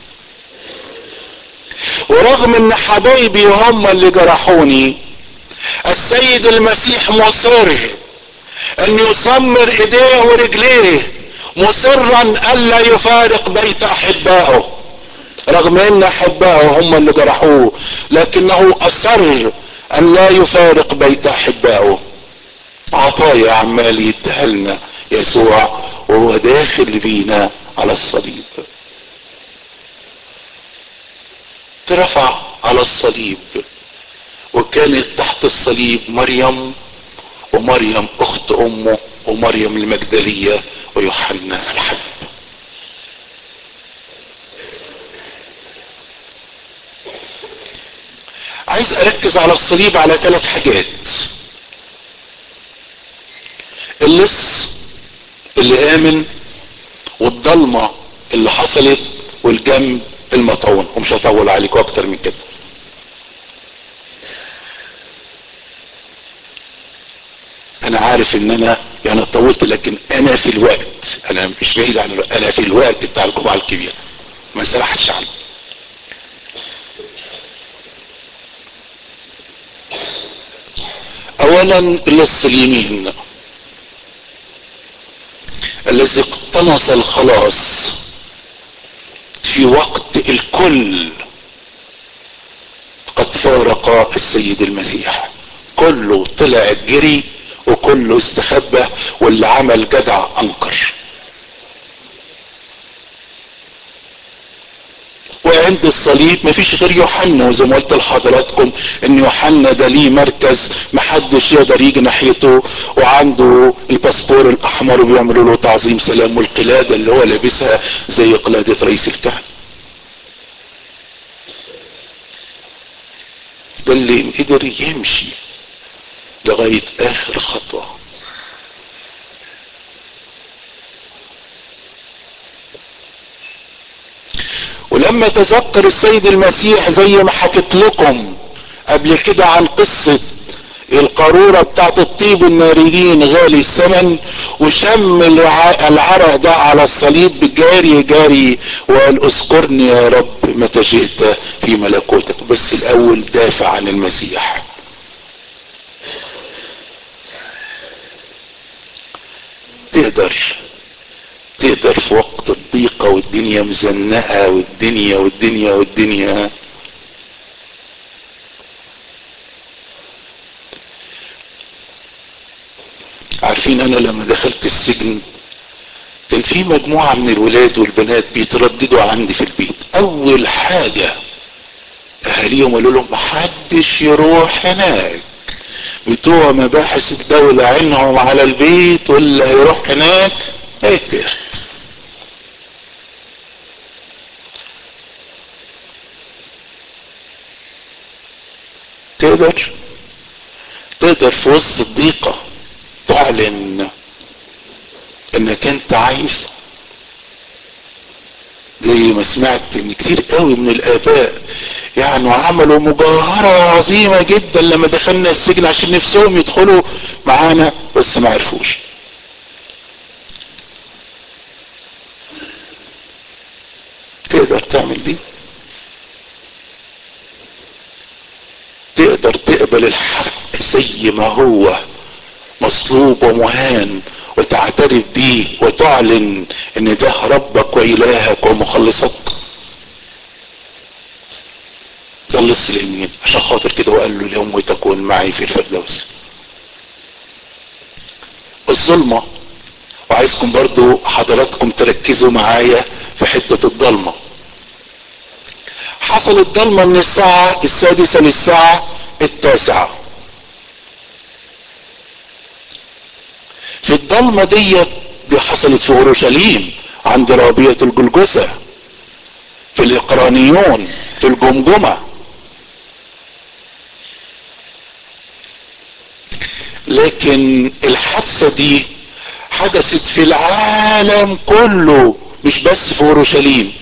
ورغم ان حبايبي هم اللي جرحوني السيد المسيح مصر ان يسمر ايديه ورجليه مصرا الا يفارق بيت احبائه رغم ان احبائه هم اللي جرحوه لكنه اصر ان لا يفارق بيت احبائه عطايا عمال يديها لنا يسوع وهو داخل بينا على الصليب اترفع على الصليب وكانت تحت الصليب مريم ومريم اخت امه ومريم المجدليه ويوحنا الحبيب عايز اركز على الصليب على ثلاث حاجات اللص اللي امن والضلمه اللي حصلت والجنب المطعون ومش هطول عليكم اكتر من كده انا عارف ان انا يعني طولت لكن انا في الوقت انا مش بعيد عن الوقت انا في الوقت بتاع الجمعه الكبيره ما سرحتش عنه اولا اللص اليمين الذي اقتنص الخلاص في وقت الكل قد فارق السيد المسيح كله طلع جري وكله استخبى واللي عمل جدع انكر وعند الصليب مفيش غير يوحنا وزي ما قلت لحضراتكم ان يوحنا ده ليه مركز محدش يقدر يجي ناحيته وعنده الباسبور الاحمر وبيعملوا له تعظيم سلام والقلاده اللي هو لابسها زي قلاده رئيس الكهنه ده اللي قدر يمشي لغايه اخر خطوه ولما تذكر السيد المسيح زي ما حكيت لكم قبل كده عن قصة القارورة بتاعت الطيب الناريين غالي الثمن وشم العرق ده على الصليب جاري جاري وقال اذكرني يا رب متى جئت في ملكوتك بس الاول دافع عن المسيح تقدر تقدر في وقت الضيقة والدنيا مزنقة والدنيا والدنيا والدنيا عارفين انا لما دخلت السجن كان في مجموعة من الولاد والبنات بيترددوا عندي في البيت اول حاجة اهاليهم قالوا لهم محدش يروح هناك بتوع مباحث الدولة عينهم على البيت واللي هيروح هناك هيتاخد تقدر تقدر في وسط الضيقة تعلن انك انت عايز زي ما سمعت ان كتير قوي من الاباء يعني عملوا مجاهرة عظيمة جدا لما دخلنا السجن عشان نفسهم يدخلوا معانا بس ما عرفوش تقدر تعمل دي تقدر تقبل الحق زي ما هو مصلوب ومهان وتعترف بيه وتعلن ان ده ربك والهك ومخلصك ده اللص اليمين عشان خاطر كده وقال له اليوم تكون معي في الفردوس الظلمة وعايزكم برضو حضراتكم تركزوا معايا في حتة الضلمة حصلت ضلمة من الساعة السادسة للساعة التاسعة في الضلمة ديت دي حصلت في اورشليم عند رابية الجلجسة في الاقرانيون في الجمجمة لكن الحادثة دي حدثت في العالم كله مش بس في اورشليم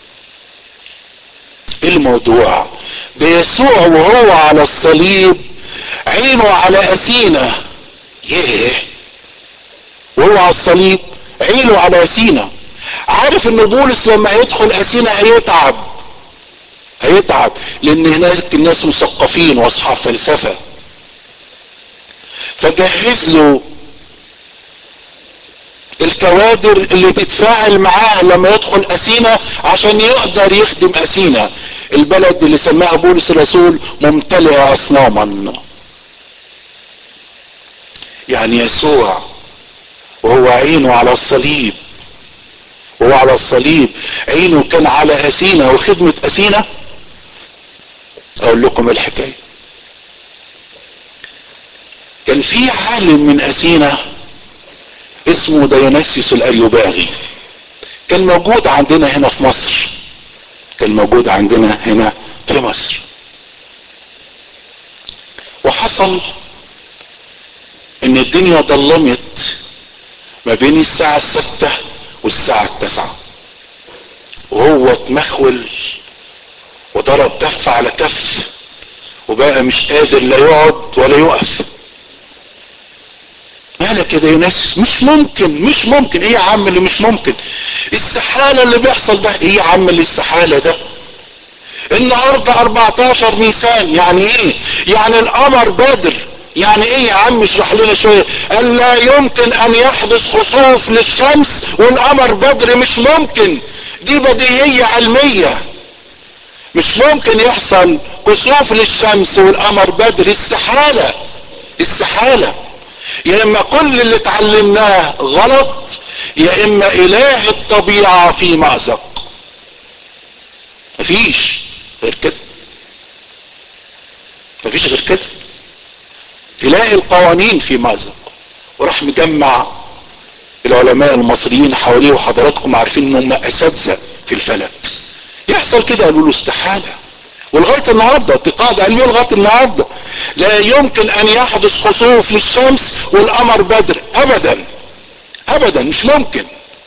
الموضوع ده يسوع وهو على الصليب عينه على أثينا ياه وهو على الصليب عينه على أثينا عارف ان بولس لما هيدخل أثينا هيتعب هيتعب لان هناك الناس مثقفين واصحاب فلسفة فجهز له الكوادر اللي تتفاعل معاه لما يدخل أثينا عشان يقدر يخدم أثينا البلد اللي سماها بولس الرسول ممتلئة أصناما يعني يسوع وهو عينه على الصليب وهو على الصليب عينه كان على أثينا وخدمة أثينا أقول لكم الحكاية كان في عالم من أثينا اسمه ديونيسيوس الأريوباغي كان موجود عندنا هنا في مصر كان موجود عندنا هنا في مصر وحصل ان الدنيا ضلمت ما بين الساعة الستة والساعة التسعة وهو اتمخول وضرب كف على كف وبقى مش قادر لا يقعد ولا يقف مالك يا ديونيسيوس مش ممكن مش ممكن ايه يا عم اللي مش ممكن السحالة اللي بيحصل ده ايه يا عم اللي السحالة ده النهاردة 14 نيسان يعني ايه يعني القمر بدر يعني ايه يا عم اشرح لنا شوية قال لا يمكن ان يحدث خسوف للشمس والقمر بدر مش ممكن دي بديهية علمية مش ممكن يحصل كسوف للشمس والقمر بدر استحالة استحالة يا اما كل اللي اتعلمناه غلط يا اما اله الطبيعة في مأزق مفيش غير كده مفيش غير كده اله القوانين في مأزق وراح مجمع العلماء المصريين حواليه وحضراتكم عارفين ان هم اساتذه في الفلك يحصل كده قالوا له استحاله ولغايه النهارده دي قاعده علميه لغايه النهارده لا يمكن ان يحدث خسوف للشمس والقمر بدر ابدا ابدا مش ممكن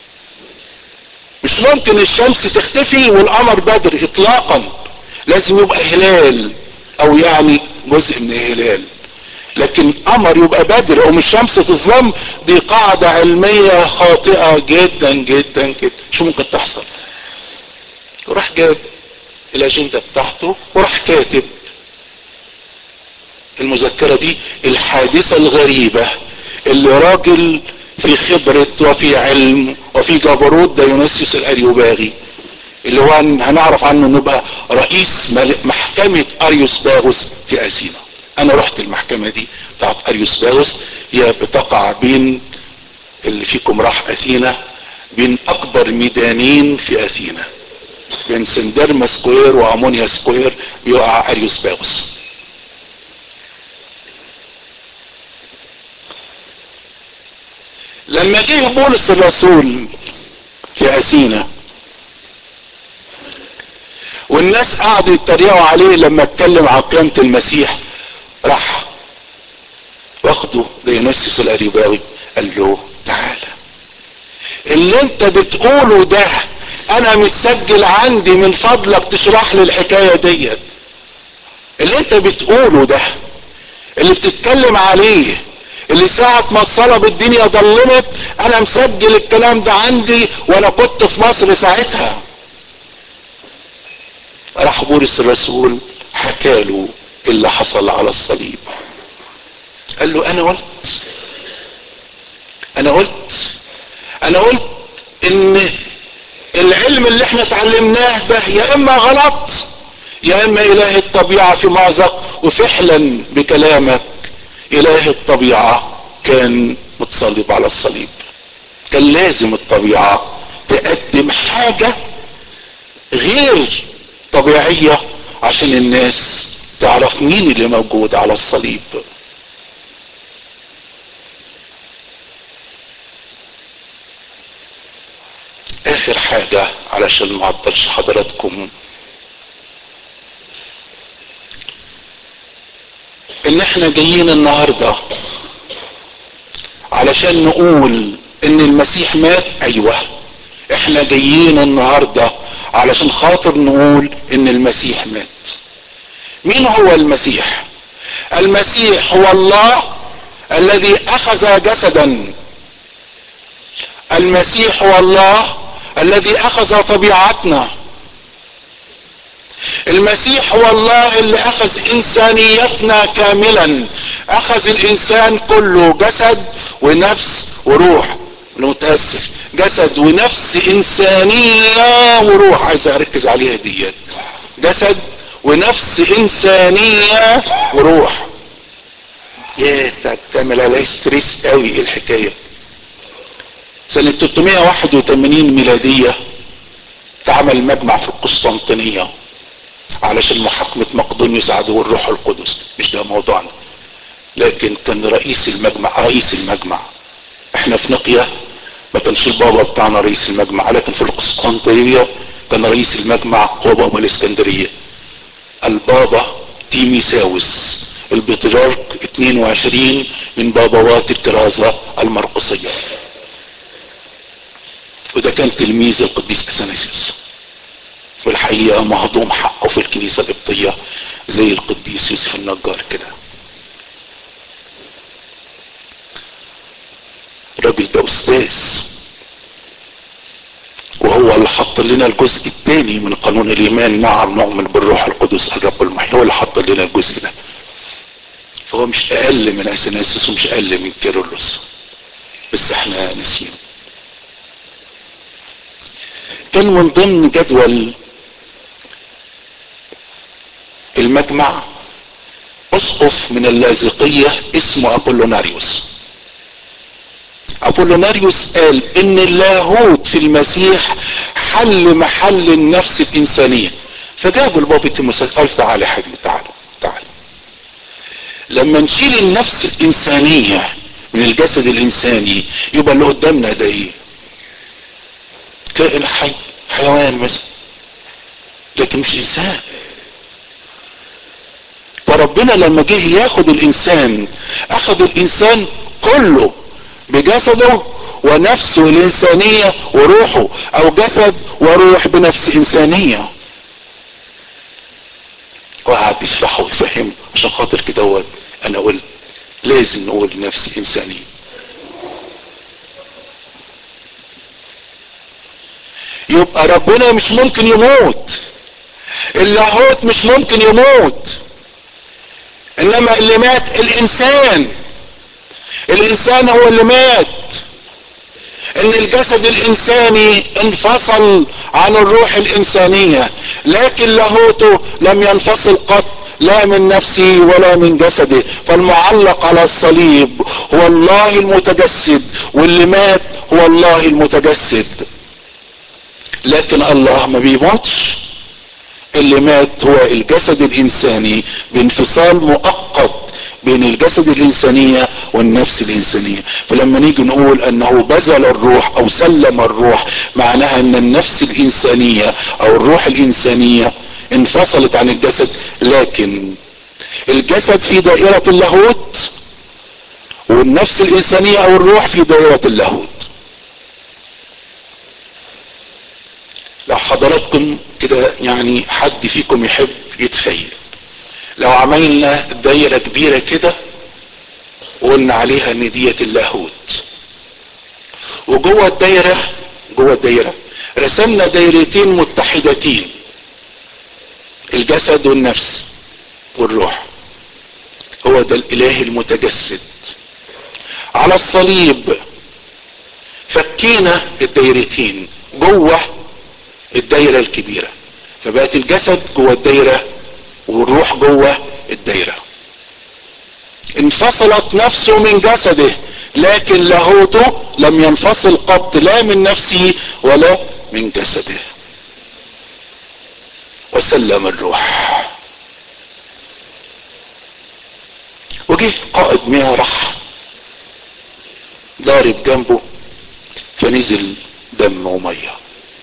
مش ممكن الشمس تختفي والقمر بدر اطلاقا لازم يبقى هلال او يعني جزء من الهلال لكن قمر يبقى بدر او الشمس تظلم دي قاعدة علمية خاطئة جدا جدا جدا شو ممكن تحصل وراح جاب الاجندة بتاعته وراح كاتب المذكرة دي الحادثة الغريبة اللي راجل في خبرة وفي علم وفي جبروت ديونيسيوس الاريوباغي اللي هو هنعرف عنه انه بقى رئيس محكمة اريوس باغوس في اثينا انا رحت المحكمة دي بتاعت اريوس باغوس هي بتقع بين اللي فيكم راح اثينا بين اكبر ميدانين في اثينا بين سندرما سكوير وامونيا سكوير يقع اريوس باغوس لما جه بولس الرسول في اثينا والناس قعدوا يتريقوا عليه لما اتكلم عن قيامة المسيح راح واخده ديونيسيوس الاريباوي قال له تعالى اللي انت بتقوله ده انا متسجل عندي من فضلك تشرح لي الحكاية ديت اللي انت بتقوله ده اللي بتتكلم عليه اللي ساعة ما اتصلب الدنيا ضلمت انا مسجل الكلام ده عندي وانا كنت في مصر ساعتها راح بولس الرسول حكى له اللي حصل على الصليب قال له انا قلت انا قلت انا قلت ان العلم اللي احنا اتعلمناه ده يا اما غلط يا اما اله الطبيعة في مأزق وفعلا بكلامك اله الطبيعة كان متصلب على الصليب كان لازم الطبيعة تقدم حاجة غير طبيعية عشان الناس تعرف مين اللي موجود على الصليب اخر حاجة علشان ما اعطلش حضراتكم ان احنا جايين النهاردة علشان نقول ان المسيح مات ايوه احنا جايين النهاردة علشان خاطر نقول ان المسيح مات مين هو المسيح المسيح هو الله الذي اخذ جسدا المسيح هو الله الذي اخذ طبيعتنا المسيح هو الله اللي اخذ انسانيتنا كاملا اخذ الانسان كله جسد ونفس وروح انا متاسف جسد ونفس انسانيه وروح عايز اركز عليها ديت جسد ونفس انسانيه وروح يا بتعمل عليا ستريس قوي الحكايه سنة 381 ميلادية اتعمل مجمع في القسطنطينية علشان محاكمة مقدونيوس عدو الروح القدس مش ده موضوعنا لكن كان رئيس المجمع رئيس المجمع احنا في نقية ما كانش البابا بتاعنا رئيس المجمع لكن في القسطنطينية كان رئيس المجمع هو بابا الاسكندرية البابا تيميساوس البطريرك 22 من بابوات الكرازة المرقسية وده كان تلميذ القديس اثناسيوس في الحقيقة مهضوم حقه في الكنيسة القبطية زي القديس يوسف النجار كده الراجل ده استاذ وهو اللي حط لنا الجزء الثاني من قانون الايمان نعم نؤمن بالروح القدس الرب المحيي هو اللي حط لنا الجزء ده فهو مش اقل من اثناسيوس ومش اقل من كيرلس بس احنا ناسيين كان من ضمن جدول المجمع اسقف من اللاذقية اسمه ابولوناريوس ابولوناريوس قال ان اللاهوت في المسيح حل محل النفس الانسانية فجاب البابا تيموساوس قال تعالى يا حبيبي تعالى تعالى لما نشيل النفس الانسانية من الجسد الانساني يبقى اللي قدامنا ده ايه كائن حي حيوان مثلا لكن مش انسان فربنا لما جه ياخد الانسان اخذ الانسان كله بجسده ونفسه الانسانية وروحه او جسد وروح بنفس انسانية وقعد يشرحه ويفهمه عشان خاطر كده انا قلت لازم نقول نفس انسانيه يبقى ربنا مش ممكن يموت اللاهوت مش ممكن يموت انما اللي مات الانسان الانسان هو اللي مات ان الجسد الانساني انفصل عن الروح الانسانية لكن لاهوته لم ينفصل قط لا من نفسه ولا من جسده فالمعلق على الصليب هو الله المتجسد واللي مات هو الله المتجسد لكن الله ما بيموتش اللي مات هو الجسد الانساني بانفصال مؤقت بين الجسد الانسانية والنفس الانسانية فلما نيجي نقول انه بذل الروح او سلم الروح معناها ان النفس الانسانية او الروح الانسانية انفصلت عن الجسد لكن الجسد في دائرة اللاهوت والنفس الانسانية او الروح في دائرة اللاهوت لو حضراتكم كده يعني حد فيكم يحب يتخيل لو عملنا دايرة كبيرة كده وقلنا عليها ان ديت اللاهوت وجوه الدايرة جوه الدايرة رسمنا دايرتين متحدتين الجسد والنفس والروح هو ده الاله المتجسد على الصليب فكينا الدايرتين جوه الدايرة الكبيرة فبقت الجسد جوه الدايرة والروح جوه الدايرة انفصلت نفسه من جسده لكن لاهوته لم ينفصل قط لا من نفسه ولا من جسده وسلم الروح وجه قائد مياه راح ضارب جنبه فنزل دم وميه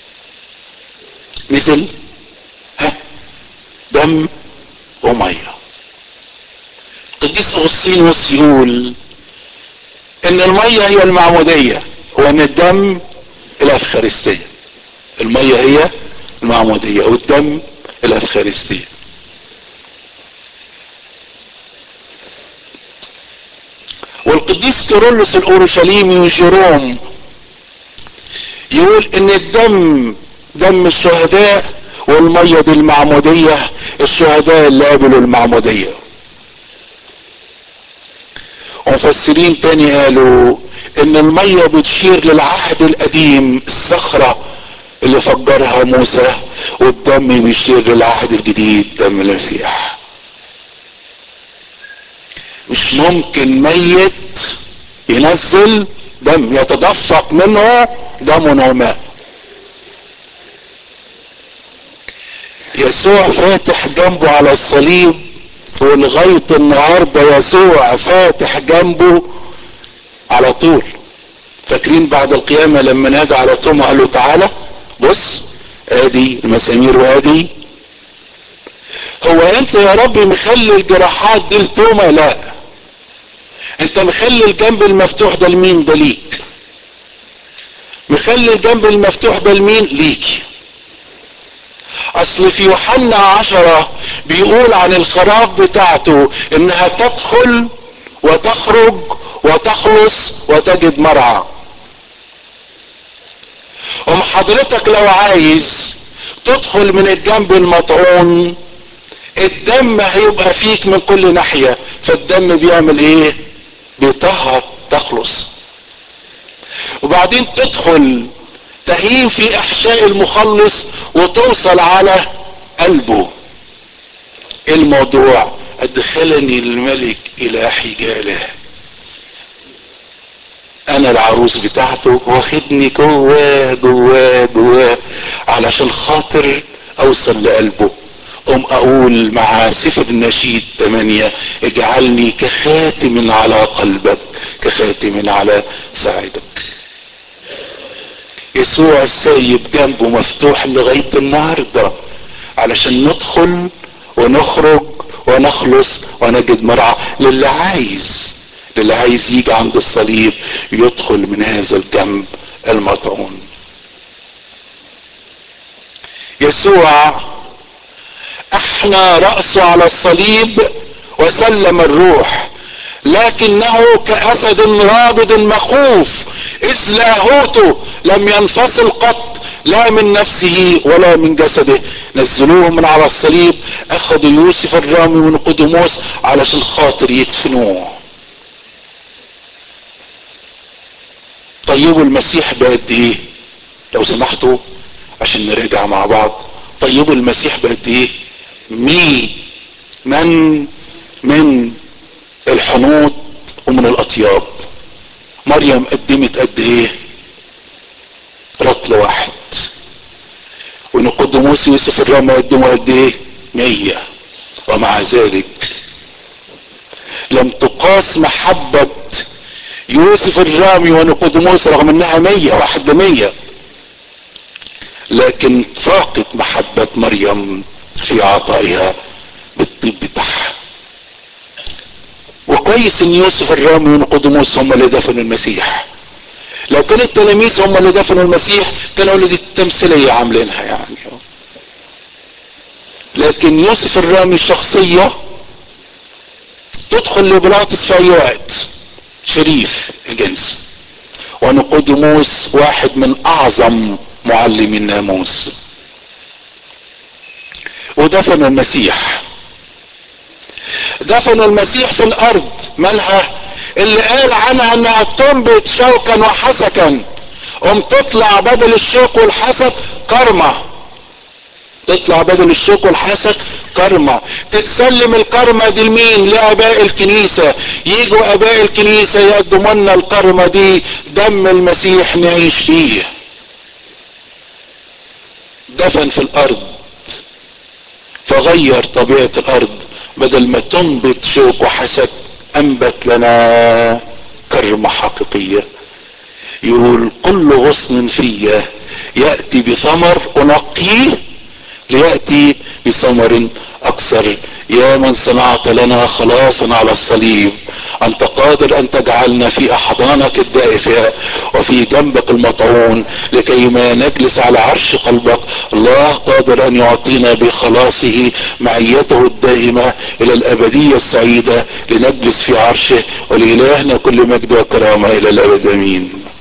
نزل ها دم وميه القديس اغسطينوس يقول ان الميه هي المعموديه وان الدم الافخارستيه الميه هي المعموديه والدم الافخارستيه والقديس كيرلس الاورشليمي وجيروم يقول ان الدم دم الشهداء والمية دي المعمودية الشهداء اللي قابلوا المعمودية ومفسرين تاني قالوا ان المية بتشير للعهد القديم الصخرة اللي فجرها موسى والدم بيشير للعهد الجديد دم المسيح مش ممكن ميت ينزل دم يتدفق منه دم وماء يسوع فاتح جنبه على الصليب ولغاية النهاردة يسوع فاتح جنبه على طول فاكرين بعد القيامة لما نادى على توما قال له تعالى بص ادي المسامير وادي هو انت يا رب مخلي الجراحات دي لتوما لا انت مخلي الجنب المفتوح ده لمين ده ليك مخلي الجنب المفتوح ده لمين ليكي اصل في يوحنا عشرة بيقول عن الخراف بتاعته انها تدخل وتخرج وتخلص وتجد مرعى ام حضرتك لو عايز تدخل من الجنب المطعون الدم هيبقى فيك من كل ناحية فالدم بيعمل ايه بيطهر تخلص وبعدين تدخل تهيم في احشاء المخلص وتوصل على قلبه الموضوع ادخلني الملك الى حجاله انا العروس بتاعته واخدني جواه جواه جواه علشان خاطر اوصل لقلبه ام اقول مع سفر النشيد 8 اجعلني كخاتم على قلبك كخاتم على ساعدك يسوع السايب جنبه مفتوح لغاية النهاردة علشان ندخل ونخرج ونخلص ونجد مرعى للي عايز للي عايز يجي عند الصليب يدخل من هذا الجنب المطعون يسوع احنى رأسه على الصليب وسلم الروح لكنه كأسد رابض مخوف إذ لاهوته لم ينفصل قط لا من نفسه ولا من جسده نزلوه من على الصليب أخذوا يوسف الرامي من قدموس علشان خاطر يدفنوه طيبوا المسيح بقد ايه لو سمحتوا عشان نراجع مع بعض طيبوا المسيح بقد ايه مي من من الحنوط ومن الاطياب مريم قدمت قد ايه رطل واحد ونقدموس يوسف الرامي قدموا قد ايه مية ومع ذلك لم تقاس محبة يوسف الرامي ونقدموس رغم انها مية واحد لمية لكن فاقت محبة مريم في عطائها بالطب بتاعها وكويس ان يوسف الرامي ونقدموس هم اللي دفنوا المسيح لو كان التلاميذ هم اللي دفنوا المسيح كانوا اللي دي التمثيلية عاملينها يعني لكن يوسف الرامي شخصية تدخل لبلاطس في اي وقت شريف الجنس ونقودموس واحد من اعظم معلمي الناموس ودفن المسيح دفن المسيح في الارض مالها اللي قال عنها انها تنبت شوكا وحسكا قم تطلع بدل الشوك والحسك كرمة تطلع بدل الشوك والحسك كرمة تتسلم الكرمة دي لمين لاباء الكنيسة يجوا اباء الكنيسة يقدموا لنا الكرمة دي دم المسيح نعيش فيه دفن في الارض فغير طبيعة الارض بدل ما تنبت شوك وحسد انبت لنا كرمة حقيقية يقول كل غصن فيا يأتي بثمر انقيه ليأتي بثمر اكثر يا من صنعت لنا خلاصا على الصليب انت قادر ان تجعلنا في احضانك الدائفة وفي جنبك المطعون لكي ما نجلس على عرش قلبك الله قادر ان يعطينا بخلاصه معيته الدائمة الى الابدية السعيدة لنجلس في عرشه ولإلهنا كل مجد وكرامة الى الابد امين